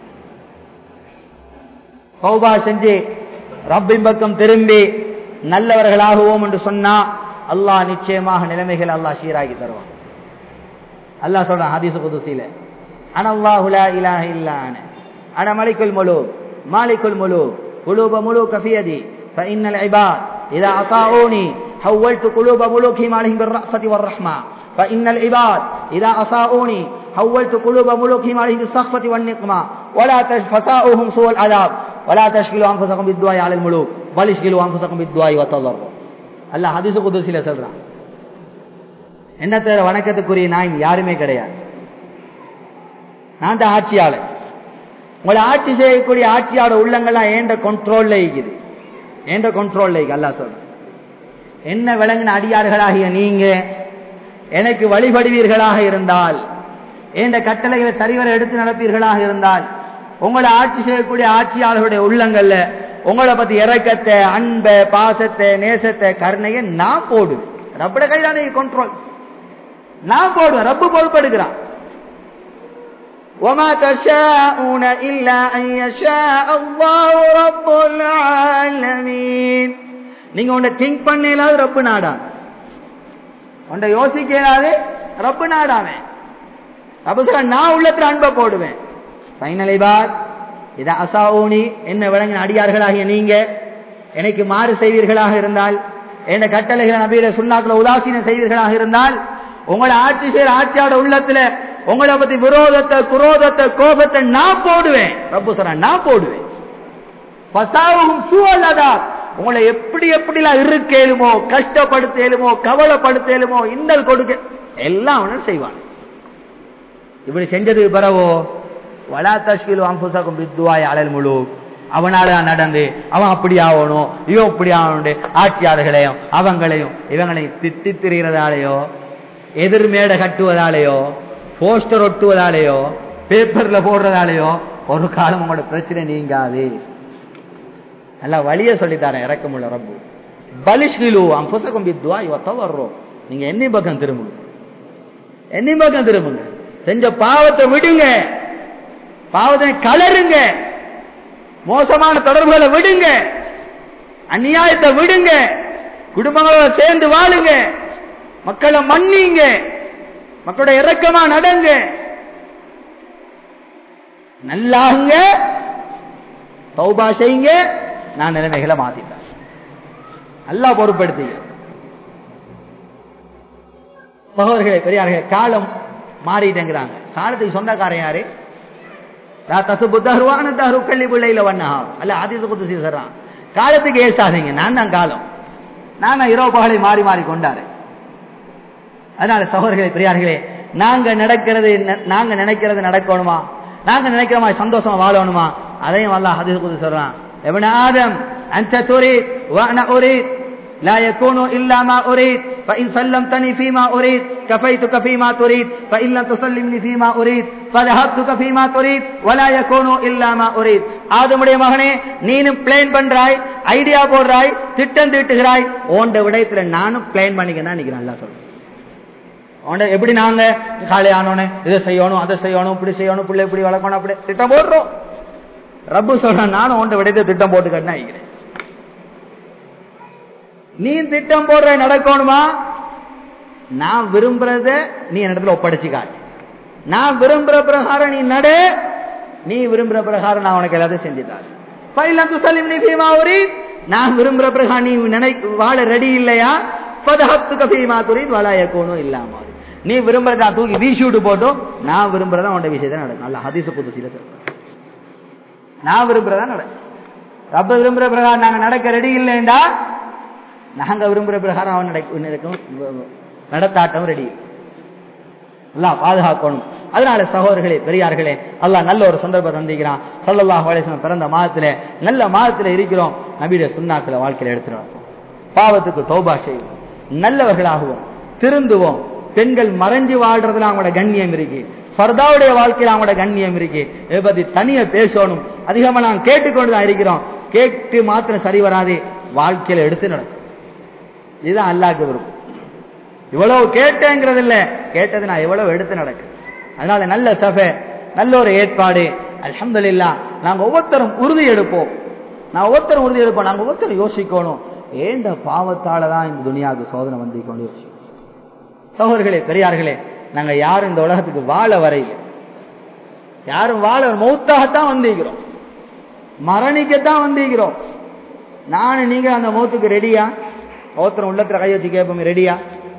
தௌபா செஞ்சு ரப்பின் பக்கம் திரும்பி நல்லவர்களாகுவோம் என்று சொன்னா அல்லாஹ் நிச்சயமாக நிலைமைகள் அல்லாஹ் சீராகி தருவான் அல்லாஹ் சொல்றான் ஹதீஸ் புதுசில அனல்லாஹு லா இலாஹ இல்லா அன அன மலிக்குல் முலூக் மாலிக்குல் முலூக் குலூப முலூக ஃபி யதி فإن العباد إذا أطاعوني حولت قلوب ملوكهم عليهم بالرأفة والرحمة فإن العباد إذا أصاؤوني حولت قلوب ملوكهم عليهم بالسخفة والنقمة ولا فساؤهم سوء العذاب ولا تشغلوا أنفسكم بالدعاء على الملوك بل اشغلوا أنفسكم بالدعاء والتضرع அல்லாஹ் ஹதீஸ் குதுசில சொல்றான் என்ன தவிர வணக்கத்துக்குரிய நான் யாருமே கிடையாது நான் தான் ஆட்சியாளர் உங்களை ஆட்சி செய்யக்கூடிய ஆட்சியாளர் உள்ளங்கள்லாம் ஏண்ட கண்ட்ரோல்ல இருக்குது ஏண்ட கண்ட்ரோல்ல இருக்கு அல்லாஹ் சொல்றேன் என்ன விளங்கின அடியார்களாகிய நீங்க எனக்கு வழிபடுவீர்களாக இருந்தால் என்ற கட்டளைகளை சரிவர எடுத்து நடப்பீர்களாக இருந்தால் உங்களை ஆட்சி செய்யக்கூடிய ஆட்சியாளர்களுடைய உள்ளங்கள்ல உங்களை பத்தி இறக்கத்தை அன்பை பாசத்தை நேசத்தை கருணையை நான் போடுவேன் ரப்பட கைதானே கண்ட்ரோல் நான் போடுவேன் ரப்பு பொறுப்படுகிறான் وما تشاءون إلا أن يشاء الله رب العالمين நீங்க உன்னை திங்க் பண்ணலாது ரப்பு நாடான் உன்னை யோசிக்கலாது ரப்பு நாடாமே ரப்பு சொல்ற நான் உள்ளத்துல அன்பை போடுவேன் ஃபைனலை பார் இத அசாவுனி என்ன விளங்கின அடியார்களாகிய நீங்க எனக்கு மாறு செய்வீர்களாக இருந்தால் என்ன கட்டளைகளை நபியிட சுண்ணாக்களை உதாசீனம் செய்வீர்களாக இருந்தால் உங்களை ஆட்சி செய்யற ஆட்சியோட உள்ளத்துல உங்களை பத்தி விரோதத்தை குரோதத்தை கோபத்தை நான் போடுவேன் ரப்பு சொல்றேன் நான் போடுவேன் பசாவும் சூழலதா உங்களை எப்படி எப்படிலாம் இருக்கேலுமோ கஷ்டப்படுத்தேலுமோ கவலைப்படுத்தேலுமோ இன்னல் கொடுக்க எல்லாம் அவனும் செய்வான் இப்படி செஞ்சதுக்கு பிறவோ வலா தஷ்கில் அம்புசக்கும் வித்துவாய் அழல் முழு அவனால நடந்து அவன் அப்படி ஆகணும் இவன் இப்படி ஆகணும் ஆட்சியாளர்களையும் அவங்களையும் இவங்களையும் திட்டி திரிகிறதாலேயோ எதிர்மேடை கட்டுவதாலேயோ போஸ்டர் ஒட்டுவதாலேயோ பேப்பர்ல போடுறதாலேயோ ஒரு காலம் உங்களோட பிரச்சனை நீங்காது நல்லா வழிய சொல்லித்தாரேன் இறக்கமுள்ள ரப்பு பலிஷ்கிலு அம்புசகம் வித்வா இவத்த வர்றோம் நீங்க என்னை பக்கம் திரும்புங்க என்னை பக்கம் திரும்புங்க செஞ்ச பாவத்தை விடுங்க பாவத்தை கலருங்க மோசமான தொடர்புகளை விடுங்க அந்நியாயத்தை விடுங்க குடும்பங்களோட சேர்ந்து வாழுங்க மக்களை மன்னிங்க மக்களோட இறக்கமா நடங்க நல்லாங்க தௌபா செய்யுங்க நான் நிலைமைகளை மாத்திட்டேன் நல்லா பொறுப்படுத்தி சகோதரர்களே பெரியார்களே காலம் மாறிட்டேங்கிறாங்க காலத்துக்கு சொந்தக்காரன் யாரு தசுபுத்தருவான தரு கள்ளி பிள்ளையில வண்ணா அல்ல ஆதிச குத்து சொல்றான் காலத்துக்கு ஏசாதீங்க நான் தான் காலம் நான் தான் இரவு பகலை மாறி மாறி கொண்டாரு அதனால சகோதரர்களே பெரியார்களே நாங்க நடக்கிறது நாங்க நினைக்கிறது நடக்கணுமா நாங்க நினைக்கிற மாதிரி சந்தோஷமா வாழணுமா அதையும் அல்ல ஹதீஸ் குது சொல்றான் ابن آدم أنت تريد وأنا أريد لا يكون إلا ما أريد فإن سلمتني فيما أريد كفيتك فيما تريد فإن لم تسلمني فيما أريد فذهبتك فيما تريد ولا يكون إلا ما أريد ஆதமுடைய மகனே நீனும் பிளான் பண்றாய் ஐடியா போடுறாய் திட்டம் தீட்டுகிறாய் ஓண்ட விடயத்துல நானும் பிளான் பண்ணிக்க தான் நிக்கிறேன் நல்லா சொல்றேன் அவன எப்படி நாங்க காலை ஆனோன்னு இதை செய்யணும் அதை செய்யணும் இப்படி செய்யணும் பிள்ளை இப்படி வளர்க்கணும் அப்படி திட்டம் போடுறோம் ரப்பு சொல்றான் நானும் உன்ட விடத்தை திட்டம் போட்டுக்கன்னு நினைக்கிறேன் நீ திட்டம் போடுற நடக்கணுமா நான் விரும்புறத நீ இடத்துல ஒப்படைச்சு காட்டு நான் விரும்புற பிரகாரம் நீ நட நீ விரும்புற பிரகாரம் நான் உனக்கு எல்லாத்தையும் செஞ்சுட்டாரு பயிலம் துசலிம் நீ பீமா ஒரு நான் விரும்புற பிரகாரம் நீ நினை வாழ ரெடி இல்லையா பதஹத்துக்கு பீமா துரித் வளாய கோணும் இல்லாம நீ விரும்புறத தூக்கி வீசி விட்டு போட்டோம் நான் விரும்புறதா உன்ட விஷயத்தை நடக்கும் நல்ல ஹதீச புதுசில சொல்றேன் நான் விரும்புறதா நடக்கும் ரப்ப விரும்புற பிரகாரம் நாங்க நடக்க ரெடி இல்லைண்டா நாங்க விரும்புற பிரகாரம் அவன் நடக்கும் நடத்தாட்டம் ரெடி எல்லாம் பாதுகாக்கணும் அதனால சகோதரர்களே பெரியார்களே அல்லாஹ் நல்ல ஒரு சந்தர்ப்பம் தந்திக்கிறான் சல்லல்லாஹ் அலிஸ்லாம் பிறந்த மாதத்துல நல்ல மாதத்துல இருக்கிறோம் நபீட சுண்ணாக்களை வாழ்க்கையில எடுத்துருவோம் பாவத்துக்கு தௌபா செய்வோம் நல்லவர்களாகுவோம் திருந்துவோம் பெண்கள் மறைஞ்சு வாழ்றதுல அவங்களோட கண்ணியம் இருக்கு ஃபர்தாவுடைய வாழ்க்கையில் அவங்களோட கண்ணியம் இருக்கு இதை பத்தி தனியா பேசணும் அதிகமா நாங்க கேட்டுக்கொண்டுதான் இருக்கிறோம் கேட்டு மாத்திரம் சரி வராது வாழ்க்கையில எடுத்து நடக்கும் இதுதான் அல்லாக்கு விருப்பம் இவ்வளவு கேட்டேங்கிறது இல்ல கேட்டது நான் எவ்வளவு எடுத்து நடக்கு அதனால நல்ல சபை நல்ல ஒரு ஏற்பாடு அல்ஹம்துலில்லாஹ் நாங்க ஒவ்வொருத்தரும் உறுதி எடுப்போம் நான் ஒவ்வொருத்தரும் உறுதி எடுப்போம் நாங்க ஒவ்வொருத்தரும் யோசிக்கணும் ஏண்ட பாவத்தால தான் இந்த துனியாவுக்கு சோதனை வந்து கொண்டு யோசிக்கும் சகோதரர்களே பெரியார்களே நாங்க யாரும் இந்த உலகத்துக்கு வாழ வரையில யாரும் வாழ மௌத்தாகத்தான் வந்திருக்கிறோம் மரணிக்கத்தான் வந்திருக்கிறோம் நானு நீங்க அந்த மௌத்துக்கு ரெடியா ஒருத்தர் உள்ளத்துல கை வச்சு கேட்போம் ரெடியா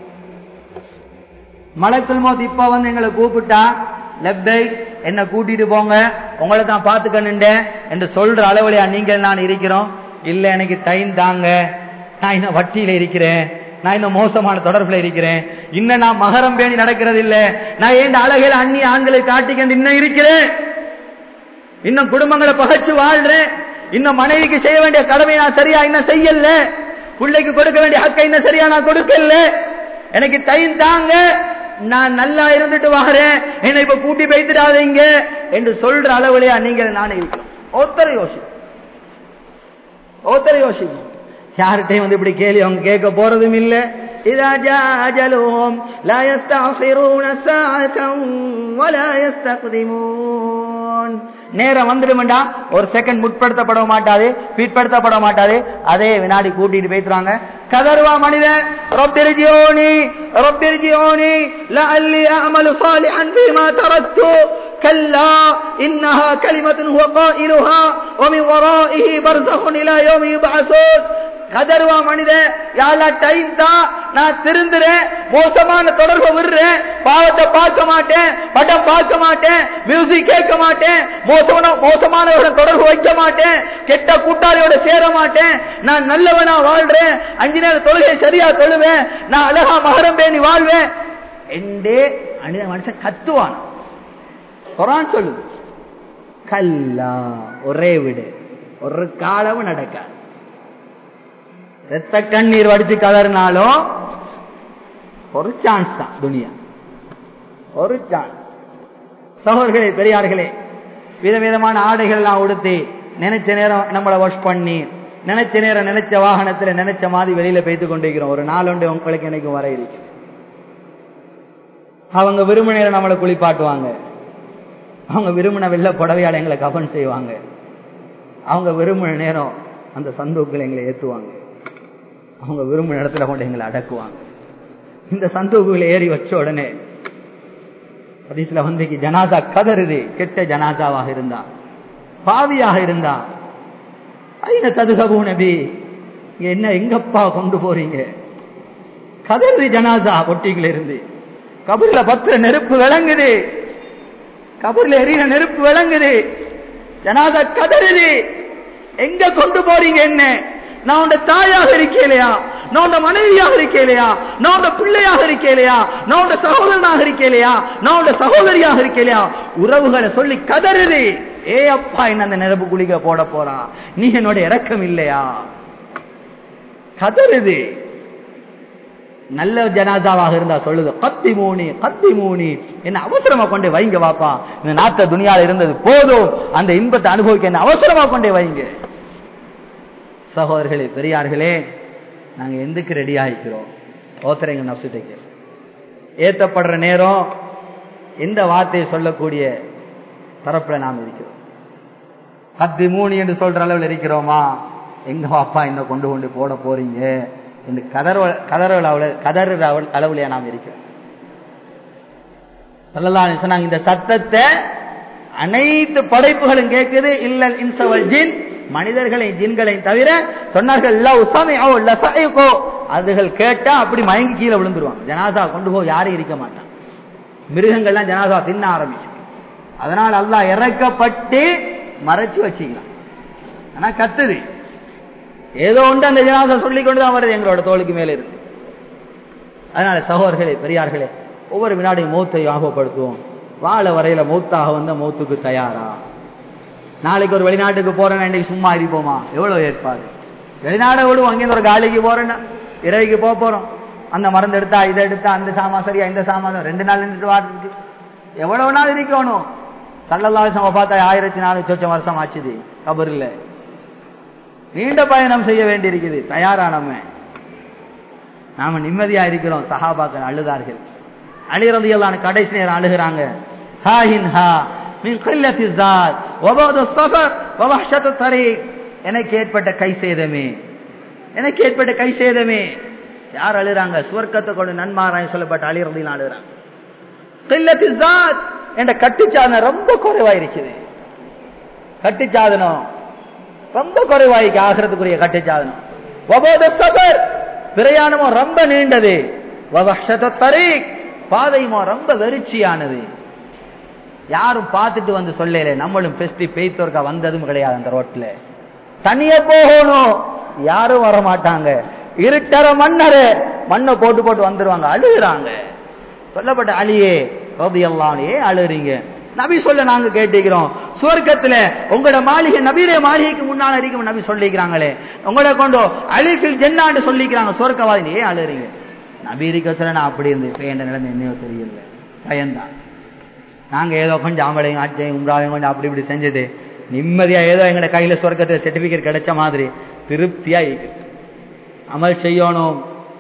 மலக்குள் மௌத் இப்ப வந்து எங்களை கூப்பிட்டா லெப்பை என்ன கூட்டிட்டு போங்க உங்களை தான் பார்த்துக்கணுண்டேன் என்று சொல்ற அளவுலையா நீங்கள் நான் இருக்கிறோம் இல்ல எனக்கு டைம் தாங்க நான் இன்னும் வட்டியில இருக்கிறேன் நான் இன்னும் மோசமான தொடர்புல இருக்கிறேன் இன்னும் நான் மகரம் பேணி நடக்கிறது இல்ல நான் ஏன் அழகில அந்நிய ஆண்களை காட்டிக்கண்டு இன்னும் இருக்கிறேன் இன்னும் குடும்பங்களை பகைச்சு வாழ்றேன் இன்னும் மனைவிக்கு செய்ய வேண்டிய கடமை நான் சரியா இன்னும் செய்யல பிள்ளைக்கு கொடுக்க வேண்டிய ஹக்கை இன்னும் சரியா நான் கொடுக்கல எனக்கு டைம் தாங்க நான் நல்லா இருந்துட்டு வாரேன் என்னை இப்ப கூட்டி வைத்துடாதீங்க என்று சொல்ற அளவுலையா நீங்கள் நான் இருக்கிறோம் ஒருத்தர் யோசி ஒருத்தர் யோசிக்கும் யார்கிட்டையும் வந்து இப்படி கேள்வி அவங்க கேட்க போறதும் இல்ல إذا جاء أجلهم لا يستأخرون ساعة ولا يستقدمون நேரம் வந்துடுமெண்டா ஒரு செகண்ட் முற்படுத்தப்பட மாட்டாது பிற்படுத்தப்பட மாட்டாது அதே வினாடி கூட்டிட்டு போயிட்டுறாங்க கதர்வா மனிதன் ரப்பிர்ஜியோனி ரப்பிர்ஜியோனி لعلي أعمل صالحا فيما تركت كلا إنها كلمة هو قائلها ومن ورائه برزخ إلى يوم يبعثون கதருவா மனித யாழா டைம் தான் நான் திருந்துறேன் மோசமான தொடர்பை விடுறேன் பாவத்தை பார்க்க மாட்டேன் படம் பார்க்க மாட்டேன் மியூசிக் கேட்க மாட்டேன் மோசமான மோசமானவருடன் தொடர்பு வைக்க மாட்டேன் கெட்ட கூட்டாளியோட சேர மாட்டேன் நான் நல்லவனா வாழ்றேன் அஞ்சு நேரம் தொழுகை சரியா தொழுவேன் நான் அழகா மகரம் பேணி வாழ்வேன் என்றே அனித மனுஷன் கத்துவான் குரான் சொல்லுது கல்லா ஒரே விடு ஒரு காலமும் நடக்காது ரத்த கண்ணீர் வடிச்சு கதறினாலும் ஒரு சான்ஸ் தான் துனியா ஒரு சான்ஸ் சகோதரர்களே பெரியார்களே விதவிதமான ஆடைகள் எல்லாம் உடுத்தி நினைச்ச நேரம் நம்மளை வாஷ் பண்ணி நினைச்ச நேரம் நினைச்ச வாகனத்துல நினைச்ச மாதிரி வெளியில பெய்து கொண்டிருக்கிறோம் ஒரு நாளுண்டு உங்களுக்கு எனக்கு வர இருக்கு அவங்க விரும்பின நேரம் நம்மளை குளிப்பாட்டுவாங்க அவங்க விரும்பின வெள்ள புடவையால எங்களை கவன் செய்வாங்க அவங்க விரும்பின நேரம் அந்த சந்தோக்களை எங்களை ஏத்துவாங்க அவங்க விரும்பின இடத்துல கொண்டு எங்களை அடக்குவாங்க இந்த சந்தோக்குகளை ஏறி வச்ச உடனே கடைசியில வந்து ஜனாதா கதறுது கெட்ட ஜனாதாவாக இருந்தா பாவியாக இருந்தா ஐன ததுகபு நபி என்ன எங்கப்பா கொண்டு போறீங்க கதறுது ஜனாதா பொட்டிக்குள்ள இருந்து கபூர்ல பத்திர நெருப்பு விளங்குது கபூர்ல எரியிற நெருப்பு விளங்குது ஜனாதா கதறுது எங்க கொண்டு போறீங்க என்ன நான் உண்ட தாயாக இருக்கலையா நான் உண்ட மனைவியாக இருக்கலையா நான் உண்ட பிள்ளையாக இருக்கலையா நான் உண்ட சகோதரனாக இருக்கலையா நான் உண்ட சகோதரியாக இருக்கலையா உறவுகளை சொல்லி கதறுது ஏ அப்பா என்ன அந்த நெருப்பு குளிக்க போட போறான் நீ என்னோட இறக்கம் இல்லையா கதறுது நல்ல ஜனாதாவாக இருந்தா சொல்லுது கத்தி மூணி கத்தி மூணி என்ன அவசரமா கொண்டே வைங்க வாப்பா இந்த நாத்த துணியால இருந்தது போதும் அந்த இன்பத்தை அனுபவிக்க என்ன அவசரமா கொண்டே வைங்க சகோதரர்களே பெரியார்களே நாங்க எந்துக்கு ரெடி ஆகிக்கிறோம் ஓத்தரைங்க நப்சுட்டைக்கு ஏத்தப்படுற நேரம் எந்த வார்த்தையை சொல்லக்கூடிய தரப்புல நாம் இருக்கிறோம் பத்து மூணு என்று சொல்ற அளவில் இருக்கிறோமா எங்க அப்பா என்ன கொண்டு கொண்டு போட போறீங்க என்று கதற கதற கதற அளவுல நாம் இருக்கிறோம் சொல்லலாம் சொன்னாங்க இந்த சத்தத்தை அனைத்து படைப்புகளும் கேட்குது இல்ல இன்சவல் ஜின் மனிதர்களை ஜின்களை தவிர சொன்னார்கள் அதுகள் கேட்டா அப்படி மயங்கி கீழே விழுந்துருவாங்க ஜனாதா கொண்டு போய் யாரும் இருக்க மாட்டான் மிருகங்கள்லாம் ஜனாதா தின்ன ஆரம்பிச்சு அதனால் அல்லாஹ் இறக்கப்பட்டு மறைச்சு வச்சுக்கலாம் ஆனா கத்துது ஏதோ ஒன்று அந்த ஜனாதா சொல்லி கொண்டுதான் வருது எங்களோட தோளுக்கு மேல இருக்கு அதனால சகோதரர்களே பெரியார்களே ஒவ்வொரு வினாடியும் மூத்தை ஞாபகப்படுத்துவோம் வாழ வரையில மூத்தாக வந்த மூத்துக்கு தயாரா நாளைக்கு ஒரு வெளிநாட்டுக்கு போறேன்னா இன்னைக்கு சும்மா இருப்போமா எவ்வளவு ஏற்பாடு வெளிநாடை விடுவோம் அங்கேருந்து ஒரு காலிக்கு போறேன்னா இரவைக்கு போக போறோம் அந்த மருந்து எடுத்தா இதை எடுத்தா அந்த சாமான் சரியா இந்த சாமான் ரெண்டு நாள் நின்றுட்டு வாரத்துக்கு எவ்வளவு நாள் இருக்கணும் சல்லல்லாசம் பார்த்தா ஆயிரத்தி நாலு சொச்சம் வருஷம் ஆச்சுது கபரில் நீண்ட பயணம் செய்ய வேண்டியிருக்குது தயாரா நம்ம நாம நிம்மதியா இருக்கிறோம் சஹாபாக்கள் அழுதார்கள் அலி ரலியல்லாஹு அன்ஹு கடைசி நேரம் அழுகிறாங்க ஹாஹின் ஹா மின் கில்லத்தி ஸாத் வபாது ஸஃபர் வவஹ்ஷத்து தரீக் எனக்கு ஏற்பட்ட கை சேதமே எனக்கு ஏற்பட்ட கை சேதமே யார் அழுறாங்க சுவர்க்கத்தை கொண்டு நன்மாராய் சொல்லப்பட்ட அலி ரலியல்லாஹு அழுகிறாங்க கில்லத்தி ஸாத் என்ற கட்டுச்சாதனம் ரொம்ப குறைவா இருக்குது கட்டுச்சாதனம் ரொம்ப குறைவாய்க்கு ஆகிறதுக்குரிய கட்டுச்சாதனம் வபாது ஸஃபர் பிரயாணமோ ரொம்ப நீண்டது வவஹ்ஷத்து தரீக் பாதையுமோ ரொம்ப வெறிச்சியானது யாரும் பார்த்துட்டு வந்து சொல்லல நம்மளும் பெஸ்டி பெய்த்தோர்க்கா வந்ததும் கிடையாது அந்த ரோட்ல தனியா போகணும் யாரும் வர மாட்டாங்க இருட்டற மன்னரு மண்ணை போட்டு போட்டு வந்துருவாங்க அழுகுறாங்க சொல்லப்பட்ட அலியே ரபி ஏன் அழுறீங்க நபி சொல்ல நாங்க கேட்டுக்கிறோம் சுவர்க்கத்துல உங்களோட மாளிகை நபீரே மாளிகைக்கு முன்னால இருக்கும் நபி சொல்லிக்கிறாங்களே உங்களோட கொண்டு அலிஃபில் ஜென்னான்னு சொல்லிக்கிறாங்க சுவர்க்கவாதி ஏன் அழுறீங்க நபீரிக்க சொல்ல நான் அப்படி இருந்து இப்ப என் நிலைமை என்னையோ தெரியல பயன்தான் நாங்க ஏதோ கொஞ்சம் ஆம்பளையும் ஆச்சையும் உம்ராவையும் கொஞ்சம் அப்படி இப்படி செஞ்சது நிம்மதியா ஏதோ எங்கட கையில சொர்க்கத்துல சர்டிபிகேட் கிடைச்ச மாதிரி திருப்தியா இருக்கு அமல் செய்யணும்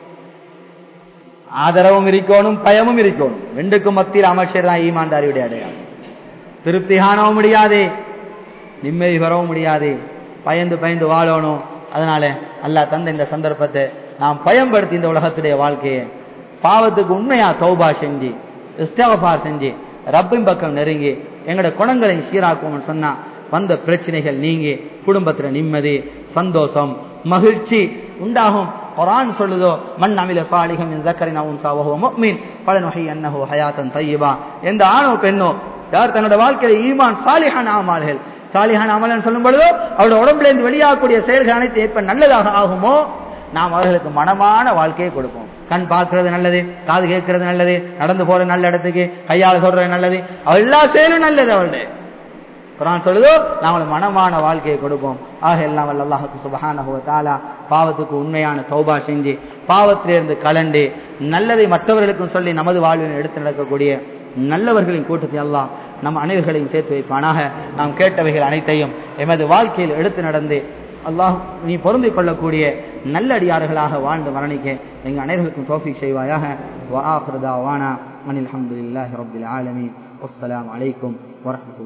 ஆதரவும் இருக்கணும் பயமும் இருக்கணும் ரெண்டுக்கும் மத்தியில் அமல் செய்யறதான் ஈமான்தாரியுடைய அடையாளம் திருப்தி காணவும் முடியாது நிம்மதி பெறவும் முடியாது பயந்து பயந்து வாழணும் அதனால அல்லாஹ் தந்த இந்த சந்தர்ப்பத்தை நாம் பயன்படுத்தி இந்த உலகத்துடைய வாழ்க்கையை பாவத்துக்கு உண்மையா தௌபா செஞ்சு இஸ்தகபார் செஞ்சு ரப்பின் பக்கம் நெருங்கி எங்களோட குணங்களை சீராக்குவோம்னு சொன்னா வந்த பிரச்சனைகள் நீங்கி குடும்பத்துல நிம்மதி சந்தோஷம் மகிழ்ச்சி உண்டாகும் குரான் சொல்லுதோ மண் அமில சாலிகம் இந்த தக்கரின் உன்சா வஹுவ முஃமின் பலன் வஹி அன்னஹு ஹயாத்தன் தய்யிபா எந்த ஆணோ பெண்ணோ யார் தன்னோட வாழ்க்கையில ஈமான் சாலிஹான் ஆமால்கள் சாலிஹான் அமலன் சொல்லும் பொழுதோ அவரோட உடம்புல இருந்து வெளியாகக்கூடிய செயல்கள் அனைத்து எப்ப நல்லதாக ஆகுமோ நாம் அவர்களுக்கு மனமான வாழ்க்கையை கொடுப்போம் கண் பார்க்கிறது நல்லது காது கேட்கறது நல்லது நடந்து போற நல்ல இடத்துக்கு கையால் சொல்றது நல்லது எல்லா செயலும் நல்லது அவளுடைய குரான் சொல்லுதோ நாங்கள் மனமான வாழ்க்கையை கொடுப்போம் ஆக எல்லாம் வல்ல அல்லாஹுக்கு சுபஹானஹு தாலா பாவத்துக்கு உண்மையான தௌபா செஞ்சு பாவத்திலிருந்து கலண்டு நல்லதை மற்றவர்களுக்கும் சொல்லி நமது வாழ்வில் எடுத்து நடக்கக்கூடிய நல்லவர்களின் கூட்டத்தை எல்லாம் நம் அனைவர்களையும் சேர்த்து வைப்பானாக நாம் கேட்டவைகள் அனைத்தையும் எமது வாழ்க்கையில் எடுத்து நடந்து அல்லாஹ் நீ பொருந்திக் கொள்ளக்கூடிய நல்லடியார்களாக வாழ்ந்து மரணிக்க எங்கள் அனைவருக்கும் தோஃபி செய்வாயாக வா ஆஹ்ரதா வானா மனில் அஹமதுல்லாஹி ரபில் ஆலமீன் அஸ்ஸலாமு அலைக்கும் வரஹ்மத்துல்லாஹி